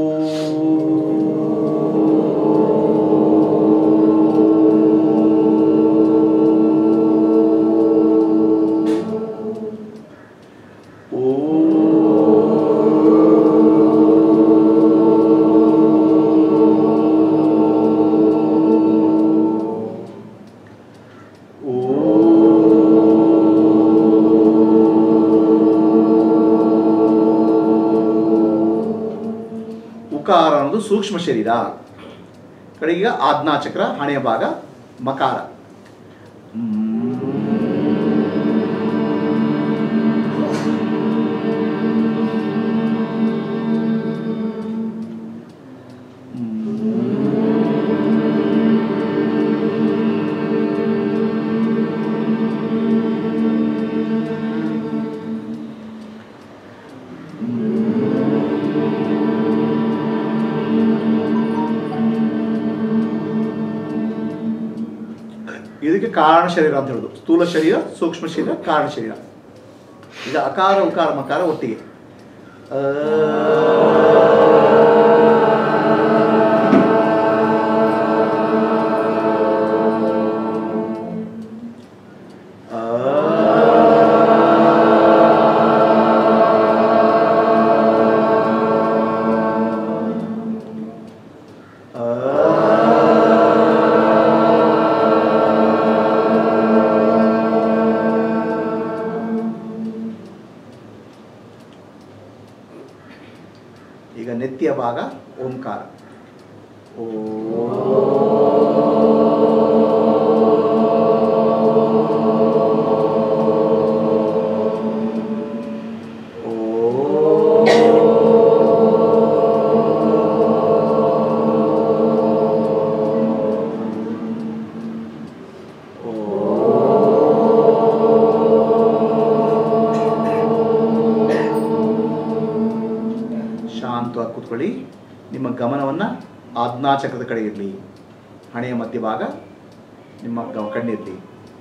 ಉಕಾರ ಅನ್ನೋದು ಸೂಕ್ಷ್ಮ ಶರೀರ ಕಡೆಗೀಗ ಆಜ್ಞಾಚಕ್ರ ಹಣೆಯ ಭಾಗ ಮಕಾರ ಇದಕ್ಕೆ ಕಾರಣ ಶರೀರ ಅಂತ ಹೇಳೋದು ಸ್ಥೂಲ ಶರೀರ ಸೂಕ್ಷ್ಮ ಶರೀರ ಕಾರಣ ಶರೀರ ಈಗ ಅಕಾರ ಉಕಾರ ಮಕಾರ ಒಟ್ಟಿಗೆ ಆ, ಈಗ ನೆತ್ತಿಯ ಭಾಗ ಓಂಕಾರ ಓ ಶಾಂತವಾಗಿ ಕೂತ್ಕೊಳ್ಳಿ ನಿಮ್ಮ ಗಮನವನ್ನು ಆಜ್ಞಾಚಕ್ರದ ಕಡೆ ಇರಲಿ ಹಣೆಯ ಮಧ್ಯಭಾಗ ನಿಮ್ಮ ಗ- ಕಣ್ಣಿರಲಿ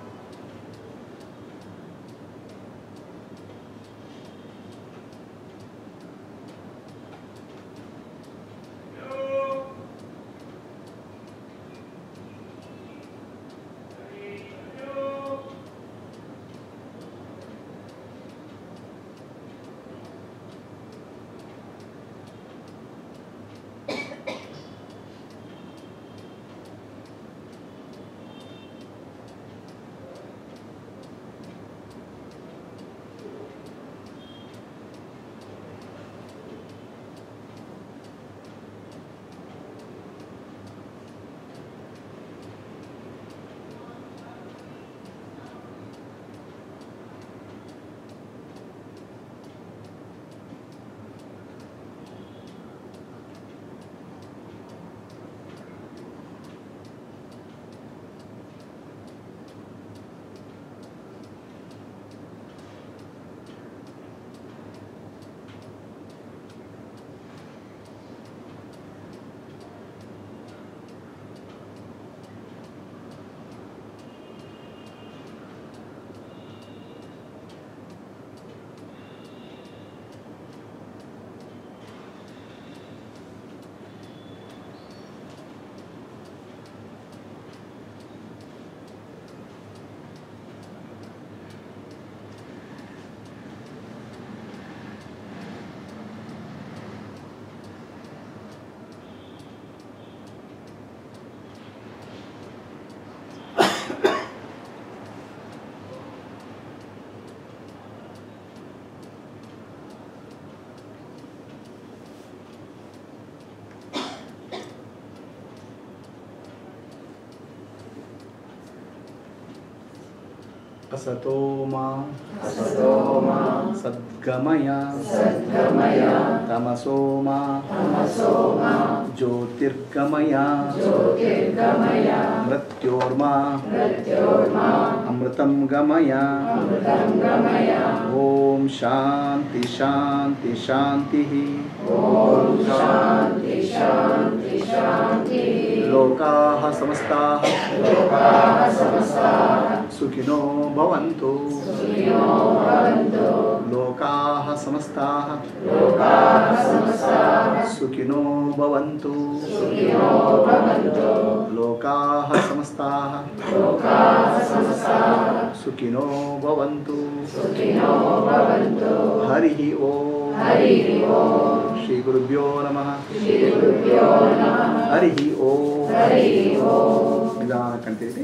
असतो मा सद्गमय तमसो मा ज्योतिर्गमय मृत्योर्मा अमृतं गमय ॐ शान्ति शान्ति शान्तिः लोकाः समस्ताः सुखिनो भवन्तु लोकाः समस्ताः सुखिनो भवन्तु लोकाः समस्ताः सुखिनो भवन्तु हरिः ॐ श्रीगुरुभ्यो नमः हरिः ॐ ನಿಧಾನ ಕಣ್ತೀರಿ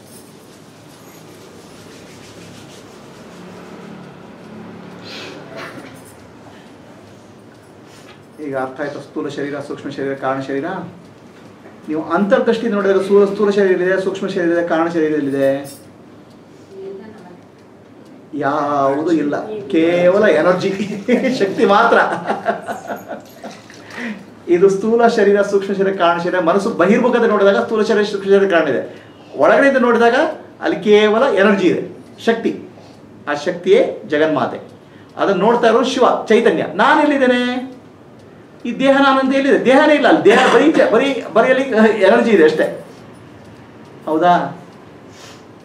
ಈಗ ಅರ್ಥ ಆಯ್ತು ಸ್ಥೂಲ ಶರೀರ ಸೂಕ್ಷ್ಮ ಶರೀರ ಕಾರಣ ಶರೀರ ನೀವು ಅಂತರ್ದೃಷ್ಟಿ ನೋಡಿದಾಗ ಸ್ಥೂಲ ಸ್ಥೂಲ ಶರೀರ ಇದೆ ಸೂಕ್ಷ್ಮ ಶರೀರ ಇದೆ ಕಾರಣ ಶರೀರ ಎಲ್ಲಿದೆ ಯಾವುದೂ ಇಲ್ಲ ಕೇವಲ ಎನರ್ಜಿ ಶಕ್ತಿ ಮಾತ್ರ ಇದು ಸ್ಥೂಲ ಶರೀರ ಸೂಕ್ಷ್ಮ ಶರೀರ ಕಾರಣ ಶರೀರ ಮನಸ್ಸು ಬಹಿರ್ಮುಖದ ನೋಡಿದಾಗ ಸ್ಥೂಲ ಶರೀರ ಸೂಕ್ಷ್ಮ ಶರೀರ ಕಾರಣ ಇದೆ ಒಳಗಡೆಯಿಂದ ನೋಡಿದಾಗ ಅಲ್ಲಿ ಕೇವಲ ಎನರ್ಜಿ ಇದೆ ಶಕ್ತಿ ಆ ಶಕ್ತಿಯೇ ಜಗನ್ಮಾತೆ ಅದನ್ನು ನೋಡ್ತಾ ಇರೋ ಶಿವ ಚೈತನ್ಯ ನಾನು ಎಲ್ಲಿದ್ದೇನೆ ಈ ದೇಹ ನಾನಂತ ಎಲ್ಲಿದೆ ದೇಹನೇ ಇಲ್ಲ ಅಲ್ಲಿ ದೇಹ ಬರೀ ಚ- ಬರೀ ಬರೀ ಅಲ್ಲಿ ಎನರ್ಜಿ ಇದೆ ಅಷ್ಟೇ ಹೌದಾ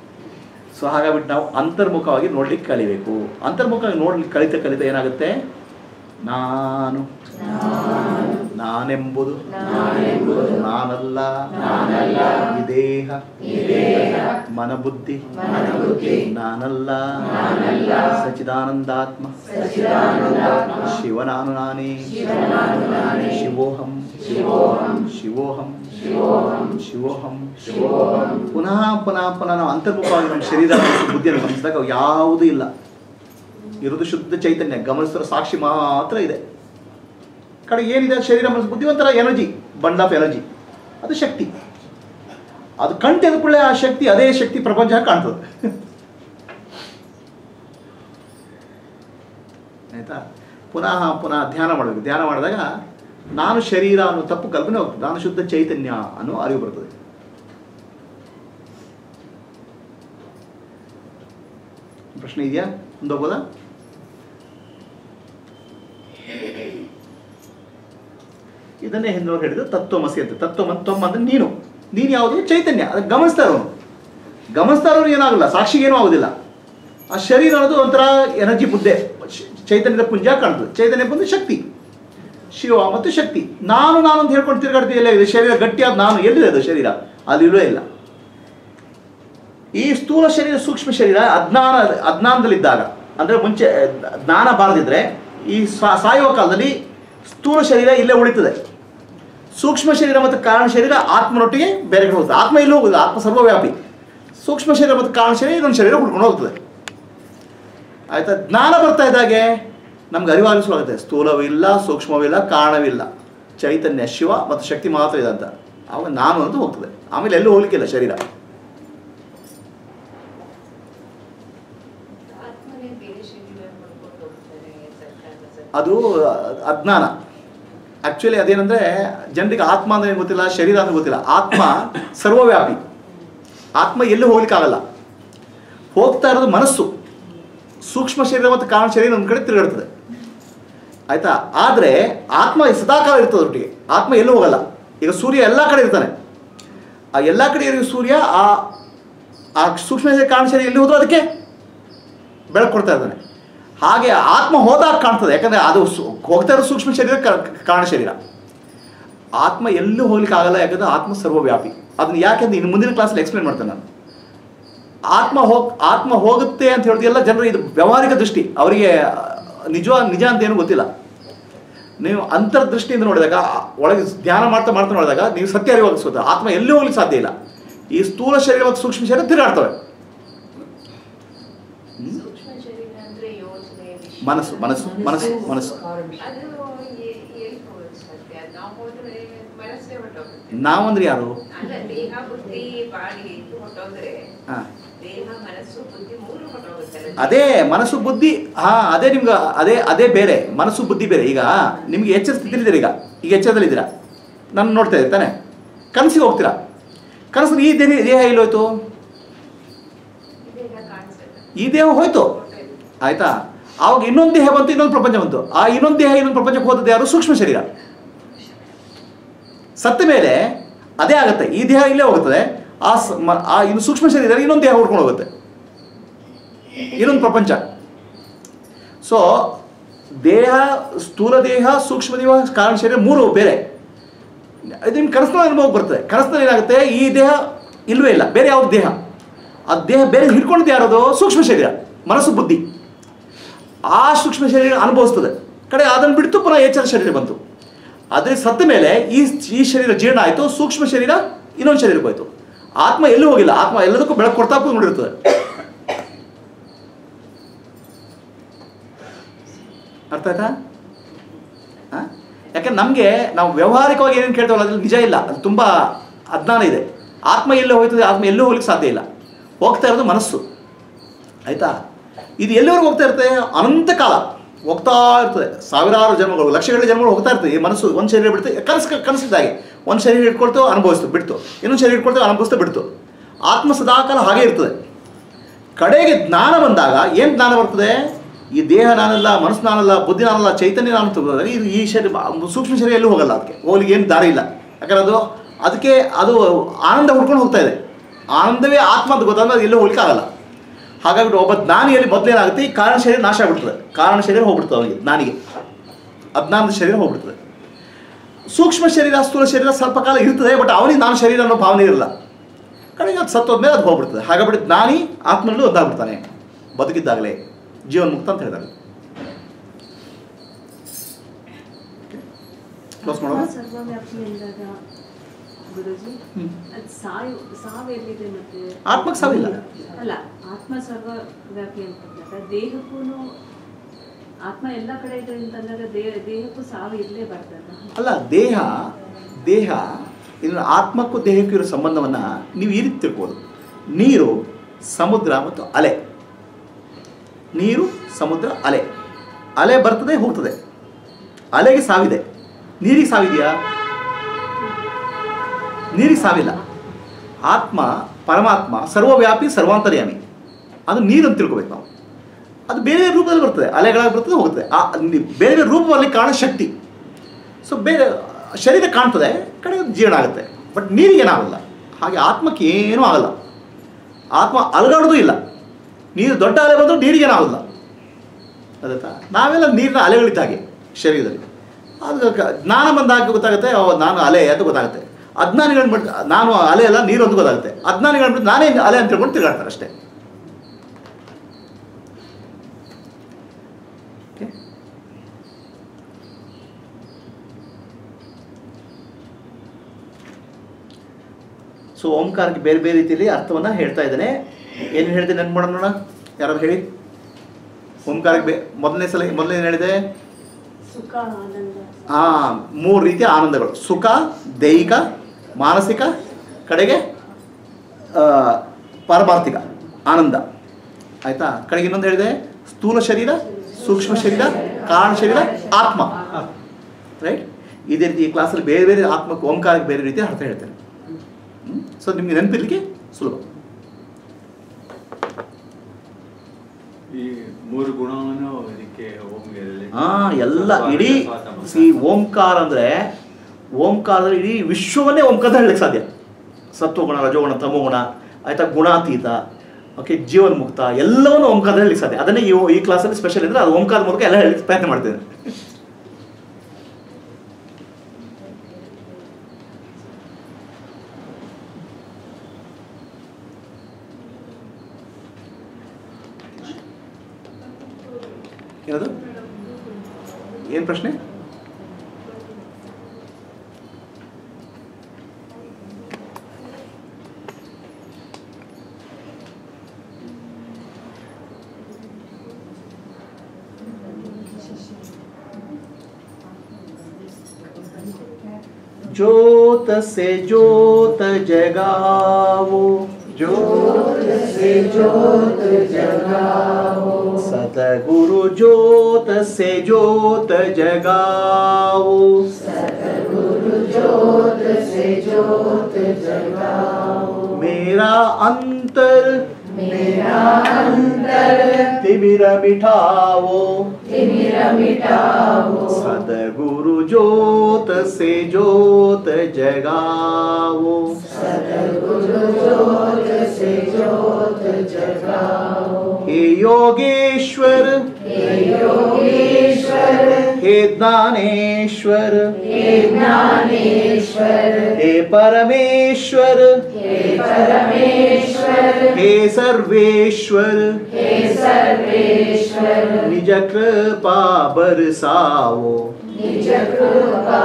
ಸೊ ಹಾಗಾಗ್ಬಿಟ್ಟು ನಾವು ಅಂತರ್ಮುಖವಾಗಿ ನೋಡ್ಲಿಕ್ಕೆ ಕಲಿಬೇಕು ಅಂತರ್ಮುಖವಾಗಿ ನೋಡ್ಲಿಕ್ಕೆ ಕಲಿತಾ ಕಲಿತಾ ಏನಾಗುತ್ತೆ ನಾನು ನಾನೆಂಬುದು ನಾನಲ್ಲ ಈ ದೇಹ ಮನಬುದ್ಧಿ ನಾನಲ್ಲ ಸಚಿದಾನಂದಾತ್ಮ ಶಿವನಾನು ನಾನೇ ಶಿವೋಹಂ ಶಿವೋಹಂ ಶಿವೋಹಂ ಪುನಃ ಪುನಃ ಪುನಃ ನಾವು ಅಂತರ್ಮುಖವಾಗಿ ನಮ್ಮ ಶರೀರ ಮನಸ್ಸು ಬುದ್ಧಿಯನ್ನು ಗಮನಿಸಿದಾಗ ಅವು ಯಾವುದೂ ಇಲ್ಲ ಇರೋದು ಶುದ್ಧ ಚೈತನ್ಯ ಗಮನಿಸಿರೋ ಸಾಕ್ಷಿ ಮಾತ್ರ ಇದೆ ಕಡೆ ಏನಿದೆ ಶರೀರ ಮನಸ್ಸು ಬುದ್ಧಿ ಒಂಥರ ಎನರ್ಜಿ ಬಂಡ್ ಆಫ್ ಎನರ್ಜಿ ಅದು ಶಕ್ತಿ ಅದು ಕಂಟೆದ ಕೂಡಲೇ ಆ ಶಕ್ತಿ ಅದೇ ಶಕ್ತಿ ಪ್ರಪಂಚ ಕಾಣ್ತದೆ ಆಯ್ತಾ ಪುನಃ ಪುನಃ ಧ್ಯಾನ ಮಾಡಬೇಕು ಧ್ಯಾನ ಮಾಡಿದಾಗ ನಾನು ಶರೀರ ಅನ್ನೋ ತಪ್ಪು ಕಲ್ಪನೆ ಹೋಗ್ತದೆ ನಾನು ಶುದ್ಧ ಚೈತನ್ಯ ಅನ್ನೋ ಅರಿವು ಬರ್ತದೆ ಪ್ರಶ್ನೆ ಇದೆಯಾ ಮುಂದೋಗ್ಬೋದಾ ಇದನ್ನೇ ಹಿಂದೋಗಿ ಹೇಳಿದ್ರು ತತ್ವಮಸಿ ಅಂತ ತತ್ವಮ ತ್ವಮ್ ಅಂದ್ರೆ ನೀನು ನೀನು ಯಾವುದು ಚೈತನ್ಯ ಅದಕ್ಕೆ ಗಮನಿಸ್ತಾ ಇರೋನು ಗಮನಿಸ್ತಾ ಇರೋನು ಏನಾಗಲ್ಲ ಸಾಕ್ಷಿಗೆ ಏನೂ ಆಗೋದಿಲ್ಲ ಆ ಶರೀರ ಅನ್ನೋದು ಒಂಥರ ಎನರ್ಜಿ ಬುದ್ಧೆ ಚ- ಚೈತನ್ಯದ ಪುಂಜ ಕಾಣ್ತದೆ ಚೈತನ್ಯ ಬಂದು ಶಕ್ತಿ ಶಿವ ಮತ್ತು ಶಕ್ತಿ ನಾನು ನಾನು ಅಂತ ಹೇಳ್ಕೊಂಡು ತಿರುಗಾಡ್ತೀಯಲ್ಲ ಇದು ಶರೀರ ಗಟ್ಟಿಯಾದ ನಾನು ಎಲ್ಲಿದೆ ಅದು ಶರೀರ ಅಲ್ಲಿ ಇಲ್ಲವೇ ಇಲ್ಲ ಈ ಸ್ಥೂಲ ಶರೀರ ಸೂಕ್ಷ್ಮ ಶರೀರ ಅಜ್ಞಾನ ಅಜ್ಞಾನದಲ್ಲಿದ್ದಾಗ ಅಂದರೆ ಮುಂಚೆ ಅಹ್, ಜ್ಞಾನ ಬಾರದಿದ್ರೆ ಈ ಸಾ- ಸಾಯುವ ಕಾಲದಲ್ಲಿ ಸ್ಥೂಲ ಶರೀರ ಇಲ್ಲೇ ಉಳಿತದೆ ಸೂಕ್ಷ್ಮ ಶರೀರ ಮತ್ತು ಕಾರಣ ಶರೀರ ಆತ್ಮನೊಟ್ಟಿಗೆ ಬೇರೆ ಕಡೆ ಹೋಗ್ತದೆ ಆತ್ಮ ಇಲ್ಲೂ ಹೋಗುದು ಆತ್ಮ ಸರ್ವವ್ಯಾಪಿ ಸೂಕ್ಷ್ಮ ಶರೀರ ಮತ್ತು ಕಾರಣ ಶರೀರ ಇನ್ನೊಂದು ಶರೀರ ಉಳ್ಕೊಂಡು ಹೋಗ್ತದೆ ಆಯ್ತಾ ಜ್ಞಾನ ಬರ್ತಾ ಇದ್ದಾಗೆ ನಮ್ಗೆ ಅರಿವಾಗಿಸುವಾಗುತ್ತೆ ಸ್ಥೂಲವಿಲ್ಲ ಸೂಕ್ಷ್ಮವಿಲ್ಲ ಕಾರಣವಿಲ್ಲ ಚೈತನ್ಯ ಶಿವ ಮತ್ತು ಶಕ್ತಿ ಮಾತ್ರ ಇದೆ ಅಂತ ಆವಾಗ ನಾನು ಅಂತ ಹೋಗ್ತದೆ ಆಮೇಲೆ ಎಲ್ಲೂ ಹೋಗ್ಲಿಕ್ಕಿಲ್ಲ ಶರೀರ ಆತ್ಮನೇ ಬೇರೆ ಶರೀರ ಮಾಡ್ಕೊಂಡು ಹೋಗ್ತಾರೆ ಸರ್ಕಾರ ಸರ್ ಅದು ಅಜ್ಞಾನ ಆ್ಯಕ್ಚುಲಿ ಅದೇನಂದ್ರೆ ಜನರಿಗೆ ಆತ್ಮ ಅಂದ್ರೆ ಏನ್ ಗೊತ್ತಿಲ್ಲ ಶರೀರ ಅಂದ್ರೆ ಗೊತ್ತಿಲ್ಲ ಆತ್ಮ ಸರ್ವವ್ಯಾಪಿ ಆತ್ಮ ಎಲ್ಲೂ ಹೋಗ್ಲಿಕ್ಕಾಗಲ್ಲ ಹೋಗ್ತಾ ಇರೋದು ಮನಸ್ಸು ಸೂಕ್ಷ್ಮ ಶರೀರ ಮತ್ತು ಕಾರಣ ಶರೀರ ಒಂದು ಕಡೆ ತಿರುಗಾಡ್ತದೆ ಆಯ್ತಾ ಆದರೆ ಆತ್ಮ ಸದಾಕಾಲ ಇರ್ತದೆ ಒಟ್ಟಿಗೆ ಆತ್ಮ ಎಲ್ಲೂ ಹೋಗಲ್ಲ ಈಗ ಸೂರ್ಯ ಎಲ್ಲ ಕಡೆ ಇರ್ತಾನೆ ಆ ಎಲ್ಲ ಕಡೆ ಇರೋ ಸೂರ್ಯ ಆ ಆ ಸೂಕ್ಷ್ಮ ಶರೀರ ಕಾರಣ ಶರೀರ ಎಲ್ಲಿ ಹೋದ್ರೂ ಅದಕ್ಕೆ ಬೆಳಕು ಕೊಡ್ತಾ ಇದ್ದಾನೆ ಹಾಗೆ ಆತ್ಮ ಹೋದಾಗ ಕಾಣ್ತದೆ ಯಾಕಂದರೆ ಅದು ಸು- ಹೋಗ್ತಾ ಇರೋ ಸೂಕ್ಷ್ಮ ಶರೀರ ಕ- ಕಾರಣ ಶರೀರ ಆತ್ಮ ಎಲ್ಲೂ ಹೋಗ್ಲಿಕ್ಕೆ ಆಗಲ್ಲ ಯಾಕಂದ್ರೆ ಆತ್ಮ ಸರ್ವವ್ಯಾಪಿ ಅದನ್ನ ಯಾಕೆಂದ್ರೆ ಇನ್ನು ಮುಂದಿನ ಕ್ಲಾಸಲ್ಲಿ ಎಕ್ಸ್ಪ್ಲೇನ್ ಮಾಡ್ತೇನೆ ನಾನು ಆತ್ಮ ಹೋಗ್ ಆತ್ಮ ಹೋಗುತ್ತೆ ಅಂತ ಹೇಳೋದೆಲ್ಲ ಜನರು ಇದು ವ್ಯಾವಹಾರಿಕ ದೃಷ್ಟಿ ಅವರಿಗೆ ನಿಜ ನಿಜ ಅಂತ ಏನು ಗೊತ್ತಿಲ್ಲ ನೀವು ಅಂತರ್ದೃಷ್ಟಿಯಿಂದ ನೋಡಿದಾಗ ಆ ಒಳಗೆ ಧ್ಯಾನ ಮಾಡ್ತಾ ಮಾಡ್ತಾ ನೋಡಿದಾಗ ನೀವು ಸತ್ಯ ಅರಿವಾಗಿಸುತ್ತೆ ಆತ್ಮ ಎಲ್ಲೂ ಹೋಗ್ಲಿಕ್ಕೆ ಸಾಧ್ಯ ಇಲ್ಲ ಈ ಸ್ಥೂಲ ಶರೀರ ಮತ್ತು ಸೂಕ್ಷ್ಮ ಶರೀರ ತಿರುಗಾಡ್ತವೆ ಸೂಕ್ಷ್ಮ ಶರೀರ ಅಂದ್ರೆ ಯೋಚನೆ ವಿಷಯ. ಮನಸ್ಸು ಮನಸ್ಸು ಮನಸ್ಸು ಮನಸ್ಸು ಅದು ಎ- ಎಲ್ಲಿ ಹೋಗುತ್ತೆ ಸತ್ಯ ನಾವು ಹೋದ್ರೆ ಮನಸ್ಸೇ ಹೊಟ್ಟೋಗುತ್ತೆ ನಾವಂದ್ರೆ ಯಾರು ಅಲ್ಲ ದೇಹ ಬುದ್ಧಿ ಬಾಡಿ ಇದು ಹೊಟ್ಟೋದ್ರೆ ಹಾ ದೇಹ ಮನಸ್ಸು ಬುದ್ಧಿ ಮೂರು ಹೊಟ್ಟೋಗುತ್ತಲ್ಲ ಅದೇ ಮನಸ್ಸು ಬುದ್ಧಿ ಹಾ ಅದೇ ನಿಮ್ಗೆ ಅದೇ ಅದೇ ಬೇರೆ ಮನಸ್ಸು ಬುದ್ಧಿ ಬೇರೆ ಈಗ ನಿಮ್ಗೆ ಎಚ್ಚರ ಸ್ಥಿತಿಲಿದ್ದೀರ ಈಗ ಈಗ ಎಚ್ಚರದಲ್ಲಿದ್ದೀರಾ ನಾನು ನೋಡ್ತಾ ಇದ್ದೆ ತಾನೆ ಕನಸಿಗೆ ಹೋಗ್ತೀರಾ ಕನಸು ಈ ದೇಹ ದೇಹ ಎಲ್ಲೋಯ್ತು ದೇಹ ಕಾಣಿಸುತ್ತೆ ಈ ದೇಹ ಹೋಯ್ತು ಆಯ್ತಾ ಆವಾಗ ಇನ್ನೊಂದು ದೇಹ ಬಂತು ಇನ್ನೊಂದು ಪ್ರಪಂಚ ಬಂತು ಆ ಇನ್ನೊಂದು ದೇಹ ಇನ್ನೊಂದು ಪ್ರಪಂಚಕ್ಕೆ ಹೋದದ್ದು ಯಾರು ಸೂಕ್ಷ್ಮ ಶರೀರ ಸತ್ತ ಮೇಲೆ ಅದೇ ಆಗುತ್ತೆ ಈ ದೇಹ ಇಲ್ಲೇ ಹೋಗುತ್ತದೆ ಆ ಸ- ಮ- ಆ ಇನ್ನು ಸೂಕ್ಷ್ಮ ಶರೀರ ಇನ್ನೊಂದು ದೇಹ ಹುಡ್ಕೊಂಡು ಹೋಗುತ್ತೆ ಇನ್ನೊಂದು ಪ್ರಪಂಚ ಸೊ ದೇಹ ಸ್ಥೂಲ ದೇಹ ಸೂಕ್ಷ್ಮ ದೇಹ ಕಾರಣ ಶರೀರ ಮೂರು ಬೇರೆ ಇದು ನಿಮ್ಮ ಕನಸಿನ ಅನುಭವ ಬರ್ತದೆ ಕನಸಿನಲ್ಲಿ ಏನಾಗುತ್ತೆ ಈ ದೇಹ ಇಲ್ವೇ ಇಲ್ಲ ಬೇರೆ ಯಾವ್ದು ದೇಹ ಆ ದೇಹ ಬೇರೆ ಹಿಡ್ಕೊಂಡಿದ್ದು ಯಾರದು ಸೂಕ್ಷ್ಮ ಶರೀರ ಮನಸ್ಸು ಬುದ್ಧಿ ಆ ಸೂಕ್ಷ್ಮ ಶರೀರ ಅನುಭವಿಸ್ತದೆ ಕಡೆ ಅದನ್ನು ಬಿಟ್ಟು ಪುನಃ ಎಚ್ಚರ ಶರೀರ ಬಂತು ಅದೇ ಸತ್ತ ಮೇಲೆ ಈ ಈ ಶರೀರ ಜೀರ್ಣ ಆಯಿತು ಸೂಕ್ಷ್ಮ ಶರೀರ ಇನ್ನೊಂದು ಶರೀರಕ್ಕೆ ಹೋಯ್ತು ಆತ್ಮ ಎಲ್ಲೂ ಹೋಗಿಲ್ಲ ಆತ್ಮ ಎಲ್ಲದಕ್ಕೂ ಬೆಳಕು ಕೊಡ್ತಾ ಕೂತ್ಕೊಂಡಿರ್ತದೆ ಅರ್ಥ ಆಯ್ತಾ ಆ? ಯಾಕಂದ್ರೆ ನಮಗೆ ನಾವು ವ್ಯವಹಾರಿಕವಾಗಿ ಏನೇನು ಕೇಳ್ತೇವಲ್ಲ ಅದ್ರಲ್ಲಿ ನಿಜ ಇಲ್ಲ ಅದು ತುಂಬ ಅಜ್ಞಾನ ಇದೆ ಆತ್ಮ ಎಲ್ಲೇ ಹೋಗ್ತದೆ ಆತ್ಮ ಎಲ್ಲೂ ಹೋಗ್ಲಿಕ್ಕೆ ಸಾಧ್ಯ ಇಲ್ಲ ಹೋಗ್ತಾ ಇರೋದು ಮನಸ್ಸು ಆಯ್ತಾ ಇದು ಎಲ್ಲಿವರೆಗೂ ಹೋಗ್ತಾ ಇರುತ್ತೆ ಅನಂತ ಕಾಲ ಹೋಗ್ತಾ ಇರ್ತದೆ ಸಾವಿರಾರು ಜನ್ಮಗಳು ಲಕ್ಷಗಳ ಜನ್ಮಗಳು ಹೋಗ್ತಾ ಇರ್ತದೆ ಈ ಮನಸ್ಸು ಒಂದು ಶರೀರ ಬಿಡ್ತು ಕನಸು ಕನಸಿದ್ದಾಗೆ ಒಂದು ಶರೀರ ಇಟ್ಕೊಳ್ತು ಅನುಭವಿಸ್ತು ಬಿಡ್ತು ಇನ್ನೊಂದು ಶರೀರ ಇಟ್ಕೊಳ್ತು ಅನುಭವಿಸ್ತು ಬಿಡ್ತು ಆತ್ಮ ಸದಾಕಾಲ ಹಾಗೆ ಇರ್ತದೆ ಕಡೆಗೆ ಜ್ಞಾನ ಬಂದಾಗ ಏನು ಜ್ಞಾನ ಬರ್ತದೆ ಈ ದೇಹ ನಾನಲ್ಲ ಮನಸ್ಸು ನಾನಲ್ಲ ಬುದ್ಧಿ ನಾನಲ್ಲ ಚೈತನ್ಯ ನಾನು ಅಂತ ಬರ್ತದೆ. ಇದು ಈ ಶರೀರ ಸೂಕ್ಷ್ಮ ಶರೀರ ಎಲ್ಲೂ ಹೋಗಲ್ಲ ಅದಕ್ಕೆ ಹೋಗ್ಲಿಕ್ಕೆ ಏನು ದಾರಿ ಇಲ್ಲ ಯಾಕಂದ್ರೆ ಅದು ಅದಕ್ಕೆ ಅದು ಆನಂದ ಹುಡ್ಕೊಂಡು ಹೋಗ್ತಾ ಇದೆ ಆನಂದವೇ ಆತ್ಮ ಅಂತ ಗೊತ್ತಾದ್ರೆ ಅದು ಎಲ್ಲೂ ಹೋಗ್ಲಿಕ್ಕೆ ಆಗಲ್ಲ ಹಾಗಾಗಿ ಒಬ್ಬ ಜ್ಞಾನಿಯಲ್ಲಿ ಮೊದಲೇನಾಗುತ್ತೆ ಈ ಕಾರಣ ಶರೀರ ನಾಶ ಆಗ್ಬಿಡ್ತದೆ ಕಾರಣ ಶರೀರ ಹೋಗ್ಬಿಡ್ತದೆ ಅವನಿಗೆ ಜ್ಞಾನಿಗೆ ಅಜ್ಞಾನದ ಶರೀರ ಹೋಗ್ಬಿಡ್ತದೆ ಸೂಕ್ಷ್ಮ ಶರೀರ ಸ್ಥೂಲ ಶರೀರ ಸ್ವಲ್ಪ ಕಾಲ ಇರ್ತದೆ ಬಟ್ ಅವನಿಗೆ ನಾನು ಶರೀರ ಅನ್ನೋ ಭಾವನೆ ಇರಲ್ಲ ಕಡೆಗೆ ಅದು ಸತ್ತೋದ್ಮೇಲೆ ಅದು ಹೋಗ್ಬಿಡ್ತದೆ ಹಾಗಾಗ್ಬಿಟ್ಟು ಜ್ಞಾನಿ ಆತ್ಮನಲ್ಲೂ ಒಂದಾಗ್ಬಿಡ್ತಾನೆ ಬದುಕಿದ್ದಾಗಲೇ ಜೀವನ್ ಮುಕ್ತ ಅಂತ ಹೇಳಿದ್ದಾರೆ ಕ್ಲೋಸ್ ಮಾಡೋದು ಸರ್ವವ್ಯಾಪಿ ಎಂದಾಗ ಗುರುಜಿ ಹ್ಮ್. ಅದು ಸಾವು ಸಾವು ಎಲ್ಲಿದೆ ಮತ್ತೆ ಆತ್ಮಕ್ಕೆ ಸಾವಿಲ್ಲ. ಅಲ್ಲ ಆತ್ಮ ಸರ್ವವ್ಯಾಪಿ ಅಂತಂದಾಗ ದೇಹಕ್ಕೂ ಆತ್ಮ ಎಲ್ಲ ಕಡೆ ಇದೆ ಅಂತಂದಾಗ ದೇಹ ದೇಹಕ್ಕೂ ಸಾವು ಇರ್ಲೇ ಬರ್ತದ ಅಲ್ಲ ದೇಹ ದೇಹ ಇನ್ನು ಆತ್ಮಕ್ಕೂ ದೇಹಕ್ಕೂ ಇರೋ ಸಂಬಂಧವನ್ನು ನೀವು ಈ ರೀತಿ ತಿಳ್ಬೋದು ನೀರು ಸಮುದ್ರ ಮತ್ತು ಅಲೆ ನೀರು ಸಮುದ್ರ ಅಲೆ ಅಲೆ ಬರ್ತದೆ ಹೋಗ್ತದೆ ಅಲೆಗೆ ಸಾವಿದೆ ನೀರಿಗೆ ಸಾವಿದೆಯಾ ನೀರಿಗೆ ಸಾವಿಲ್ಲ ಆತ್ಮ ಪರಮಾತ್ಮ ಸರ್ವವ್ಯಾಪಿ ಸರ್ವಾಂತರ್ಯಾಮಿ ಅದು ನೀರು ಅಂತ ತಿಳ್ಕೊಬೇಕು ನಾವು ಅದು ಬೇರೆ ಬೇರೆ ರೂಪದಲ್ಲಿ ಬರ್ತದೆ ಅಲೆಗಳಾಗಿ ಬರ್ತದೆ ಹೋಗ್ತದೆ ಆ ನಿ- ಬೇರೆ ಬೇರೆ ರೂಪದಲ್ಲಿ ಕಾಣೋ ಶಕ್ತಿ ಸೊ ಬೇರೆ ಶರೀರ ಕಾಣ್ತದೆ ಕಡೆ ಜೀರ್ಣ ಆಗುತ್ತೆ ಬಟ್ ನೀರಿಗೆ ಏನಾಗಲ್ಲ ಹಾಗೆ ಆತ್ಮಕ್ಕೆ ಏನೂ ಆಗಲ್ಲ ಆತ್ಮ ಅಲಗಾಡೋದು ಇಲ್ಲ ನೀರು ದೊಡ್ಡ ಅಲೆ ಬಂದರೂ ನೀರಿಗೆ ಏನಾಗಲ್ಲ ಅದಾಯ್ತಾ ನಾವೆಲ್ಲ ನೀರಿನ ಅಲೆಗಳಿದ್ದ ಹಾಗೆ ಶರೀರದಲ್ಲಿ ಅದು ಕ- ಜ್ಞಾನ ಬಂದಾಗ ಗೊತ್ತಾಗುತ್ತೆ ಓ, ನಾನು ಅಲೆ ಅಂತ ಗೊತ್ತಾಗುತ್ತೆ ಅಜ್ಞಾನಿಗಳು ಬಿಟ್ಟು ನಾನು ಅಲೆ ಅಲ್ಲ ನೀರು ಅಂತ ಗೊತ್ತಾಗುತ್ತೆ ಅಜ್ಞಾನಿಗಳು ಬಿಟ್ಟು ನಾನೇ ಅಲೆ ಅಂತ ತಿಳ್ಕೊಂಡು ತಿರುಗಾಡ್ತಾರೆ ಅಷ್ಟೇ Okay? ಸೊ ಓಂಕಾರಕ್ಕೆ ಬೇರೆ ಬೇರೆ ರೀತಿಯಲ್ಲಿ ಅರ್ಥವನ್ನು ಹೇಳ್ತಾ ಇದ್ದಾನೆ ಏನು ಹೇಳಿದೆ ನೆನ್ಪು ಮಾಡೋಣ ನೋಡೋಣ ಯಾರಾದ್ರು ಹೇಳಿ ಓಂಕಾರಕ್ಕೆ ಬೇ ಮೊದಲನೇ ಸಲ ಮೊದಲನೇ ಏನು ಹೇಳಿದೆ ಸುಖ ಆನಂದ ಆ ಮೂರು ರೀತಿಯ ಆನಂದಗಳು ಸುಖ ದೈಹಿಕ ಮಾನಸಿಕ ಕಡೆಗೆ ಆ, ಪಾರಮಾರ್ಥಿಕ ಆನಂದ ಆಯ್ತಾ ಕಡೆಗೆ ಇನ್ನೊಂದು ಹೇಳಿದೆ ಸ್ಥೂಲ ಶರೀರ ಸೂಕ್ಷ್ಮ ಶರೀರ ಕಾರಣ ಶರೀರ ಆತ್ಮ ರೈಟ್ ಇದೇ ರೀತಿ ಈ ಕ್ಲಾಸಲ್ಲಿ ಬೇರೆ ಬೇರೆ ಆತ್ಮಕ್ಕೆ ಓಂಕಾರಕ್ಕೆ ಬೇರೆ ರೀತಿಯ ಅರ್ಥ ಹೇಳ್ತೇನೆ ಸೊ ನಿಮಗೆ ನೆನಪಿರ್ಲಿಕ್ಕೆ ಸುಲಭ ಈ ಮೂರು ಗುಣವನ್ನು ಇದಕ್ಕೆ ಓಂಗೆ relate ಹಾ ಎಲ್ಲ ಸತ್ವ, ಇಡೀ ರಜಸ್ವಾತ, ಮೋಸ. ಸಿ ಓಂಕಾರ ಅಂದ್ರೆ ಓಂಕಾರದಲ್ಲಿ ಇಡೀ ವಿಶ್ವವನ್ನೇ ಓಂಕಾರ ಹೇಳಲಿಕ್ಕೆ ಸಾಧ್ಯ ಸತ್ವಗುಣ ರಜೋಗುಣ ತಮೋಗುಣ ಆಯ್ತಾ ಗುಣಾತೀತ ಓಕೆ ಜೀವನ್ ಮುಕ್ತ ಎಲ್ಲವನ್ನು ಓಂಕಾರ ಹೇಳಲಿಕ್ಕೆ ಸಾಧ್ಯ ಅದನ್ನೇ ಈ ಈ ಕ್ಲಾಸಲ್ಲಿ ಸ್ಪೆಷಲ್ ಇದ್ರೆ ಅದು ಓಂಕಾರ ಮೂಲಕ ಎಲ್ಲ ಹೇಳಲಿಕ್ಕೆ ಪ್ರಯತ್ನ ಮಾಡ್ತೇನೆ ಏನದು ಏನು ಪ್ರಶ್ನೆ ज्योत से ज्योत जगाओ ज्योत से ज्योत जगाओ सतगुरु ज्योत से ज्योत जगाओ सतगुरु ज्योत से ज्योत जगाओ मेरा अंतर मेरा अंतर तिमिर मिठाओ तिमिर मिटाओ सदगुरु ज्योत से ज्योत जगाओ सदगुरु ज्योत से ज्योत जगाओ हे योगेश्वर हे योगेश्वर हे ज्ञानेश्वर हे ज्ञानेश्वर हे परमेश्वर हे परमेश्वर हे सर्वेश्वर हे सर्वेश्वर निज कृपा बरसाओ निज कृपा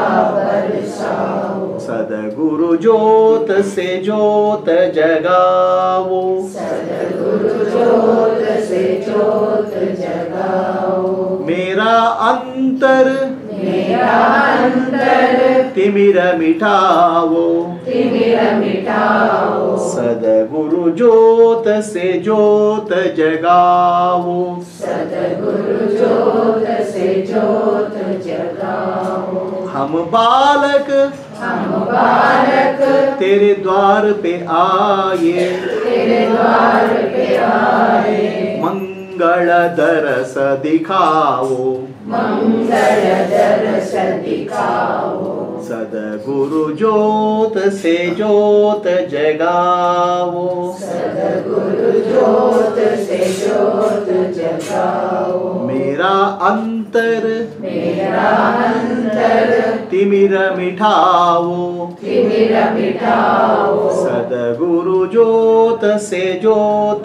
बरसाओ सदगुरु ज्योत से ज्योत जगाओ सदगुरु ज्योत से ज्योत जगाओ मेरा अंतर मेरा अंतर तिमिर मिटाओ तिमिर मिटाओ सदगुरु ज्योत से ज्योत जगाओ सदगुरु ज्योत से ज्योत जगाओ हम बालक हम बालक तेरे द्वार पे आए तेरे द्वार पे आए मंगल दरस दिखाओ मंगल दरस दिखाओ सदगुरु ज्योत से ज्योत जगाओ सदगुरु ज्योत से जोत जगाओ मेरा अंतर मेरा अंतर तिमिर मिठाओ तिमिर मिटाओ सदगुरु जोत से जोत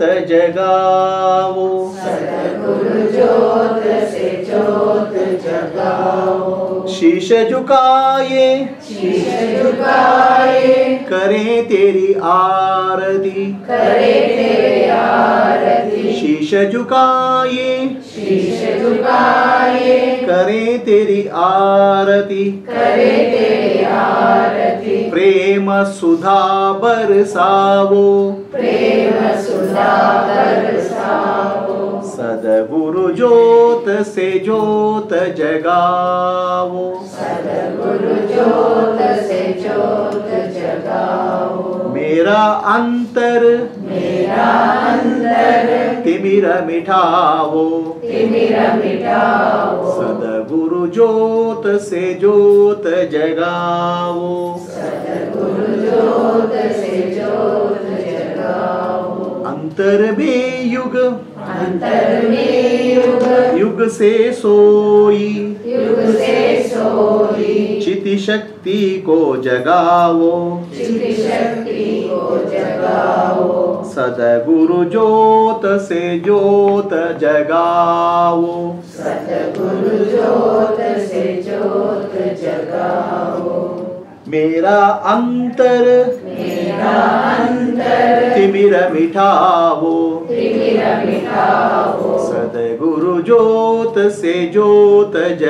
जगाओ सदगुरु जोत से जोत जगाओ शीश झुकाए शीश झुकाए करें तेरी आरती करे तेरे आरती शीश झुकाए शीश झुकाए करें तेरी आरती करे तेरे आरती प्रेम सुधा बरसावो प्रेम सुधा बरसाओ सदगुरु जोत से जोत जगावो सदगुरु जोत से जोत जगाओ मेरा अंतर मेरा अंतर तिमिर मिठावो तिमिर मिटाओ सदगुरु जोत से जोत जगावो सदगुरु जोत से जोत जगाओ अंतर में युग अंतर में युग युग से सोई युग से सोई चिति शक्ति को जगावो चिति शक्ति को जगाओ सदगुरु जोत से जोत जगावो सदगुरु जोत से जोत जगाओ मेरा अंतर मेरा अंतर तिमिर मिठावो तिमिर मिटाओ सदगुरु जोत से जोत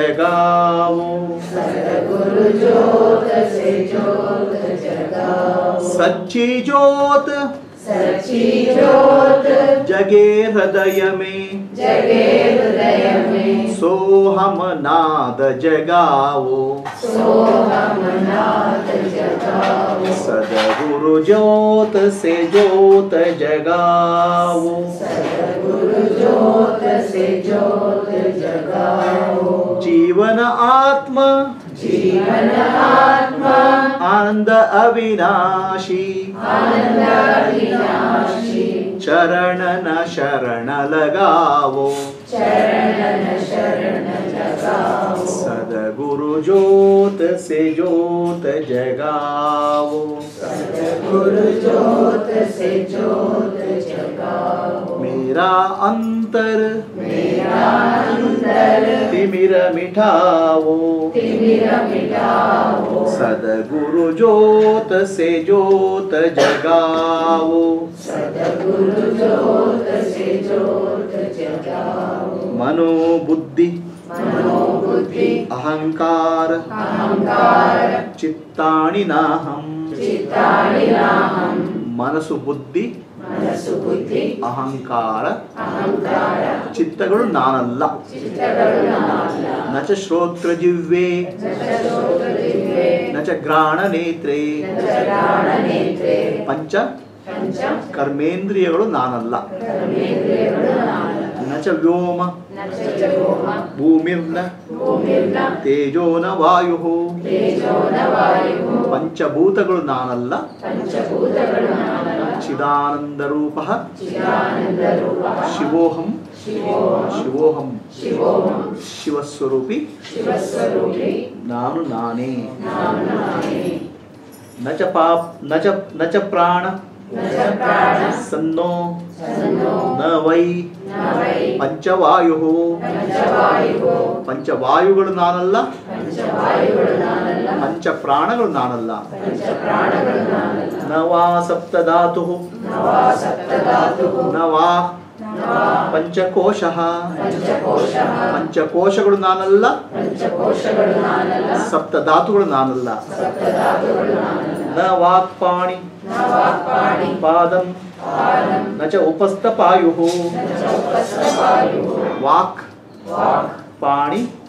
जगावो सदगुरु जोत से जोत जगाओ सच्ची जोत सच्ची जोत जगे हृदय में जगे हृदय में सो हम नाद जगावो सो हम नाद जगाओ सदगुरु जोत से जोत जगावो सदगुरु जोत से जोत जगाओ जीवन आत्मा जीवन आत्मा आनंद अविनाशी आनंद अविनाशी चरण न शरण लगावो चरण शरण जगाओ सदगुरु जोत से जोत जगावो सदगुरु जोत से जोत जगाओ मेरा अंतर मेरा अंतर तिमिर मिठावो तिमिर मिटाओ सदगुरु जोत से जोत जगावो सदगुरु जोत से जोत जगाओ मनोबुद्धि मनोबुद्धि अहंकार अहंकार चित्ताणि नाहं चित्तानि नाहं ಮನಸ್ಸು ಬುದ್ಧಿ ಮನಸ್ಸು ಬುದ್ಧಿ ಅಹಂಕಾರ ಅಹಂಕಾರ ಚಿತ್ತಗಳು ನಾನಲ್ಲ ಚಿತ್ತಗಳು ನಾನಲ್ಲ ನ ಚ ಶ್ರೋತ್ರ ಜಿವ್ವೆ ಶ್ರೋತ್ರದಿವ್ಯೆ ನ ಚ ಗ್ರಾಣ ನೇತ್ರೆ ನಚರಾಣನೇತ್ರೆ ಪಂಚ ಪಂಚ ಕರ್ಮೇಂದ್ರಿಯಗಳು ನಾನಲ್ಲ ಕರ್ಮೇಂದ್ರಿಯಗಳು ನಾನಲ್ಲ ನ ಚ ವ್ಯೋಮ ನ ಚ ವ್ಯೋಮ ಭೂಮಿರ್ನ ಭೂಮಿರ್ನ ತೇಜೋನ ವಾಯು ತೇಜೋನ ವಾಯು ಪಂಚಭೂತಗಳು ನಾನಲ್ಲ ಪಂಚಭೂತಗಳು ನಾನಲ್ಲ ಚಿದಾನಂದ ರೂಪ ಚಿದಾನಂದರೂಪಃ ಶಿವೋಹಂ ಶಿವೋಹಂ ಶಿವೋಹಂ ಶಿವೋಹಂ ಶಿವಸ್ವರೂಪಿ ಶಿವಸ್ವರೂಪಿ ನಾನು ನಾನೇ ನಾನು ನಾನೇ ನ ಚ ಪಾಪ್ ನ ಚ ನ ಚ ಪ್ರಾಣ ನ ಚ ಪ್ರಾಣ ಸನ್ನೋ ಸನ್ನೋ ನ ವೈ ನ ವೈ ಪಂಚವಾಯು ಪಂಚವಾಯುವು ಪಂಚವಾಯುಗಳು ನಾನಲ್ಲ ಪಂಚವಾಯುಗಳು ನಾನಲ್ಲ ಪಂಚ ಪ್ರಾಣಗಳು ನಾನಲ್ಲ ಪಂಚ ಪ್ರಾಣಗಳು ನಾನಲ್ಲ ನ ವಾ ಸಪ್ತಧಾತು ನವಾ ಸಪ್ತಧಾತುಃ ನ ವಾ ನವಾ ಪಂಚಕೋಶ ಪಂಚಕೋಶಃ ಪಂಚಕೋಶಗಳು ನಾನಲ್ಲ ಪಂಚಕೋಶಗಳು ನಾನಲ್ಲ ಸಪ್ತಧಾತುಗಳು ನಾನಲ್ಲ ಸಪ್ತಧಾತುಗಳು ನಾನಲ್ಲ ನ ವಾಕ್ಪಾಣಿ ನ ವಾಕ್ಪಾಣಿ ಪಾದಂ ಪಾದಂ ನ ಚ ಉಪಸ್ಥಪಾಯು ನ ಚ ಉಪಸ್ಥವಾಯುಃ ವಾಕ್ ವಾಕ್ ಪಾಣಿ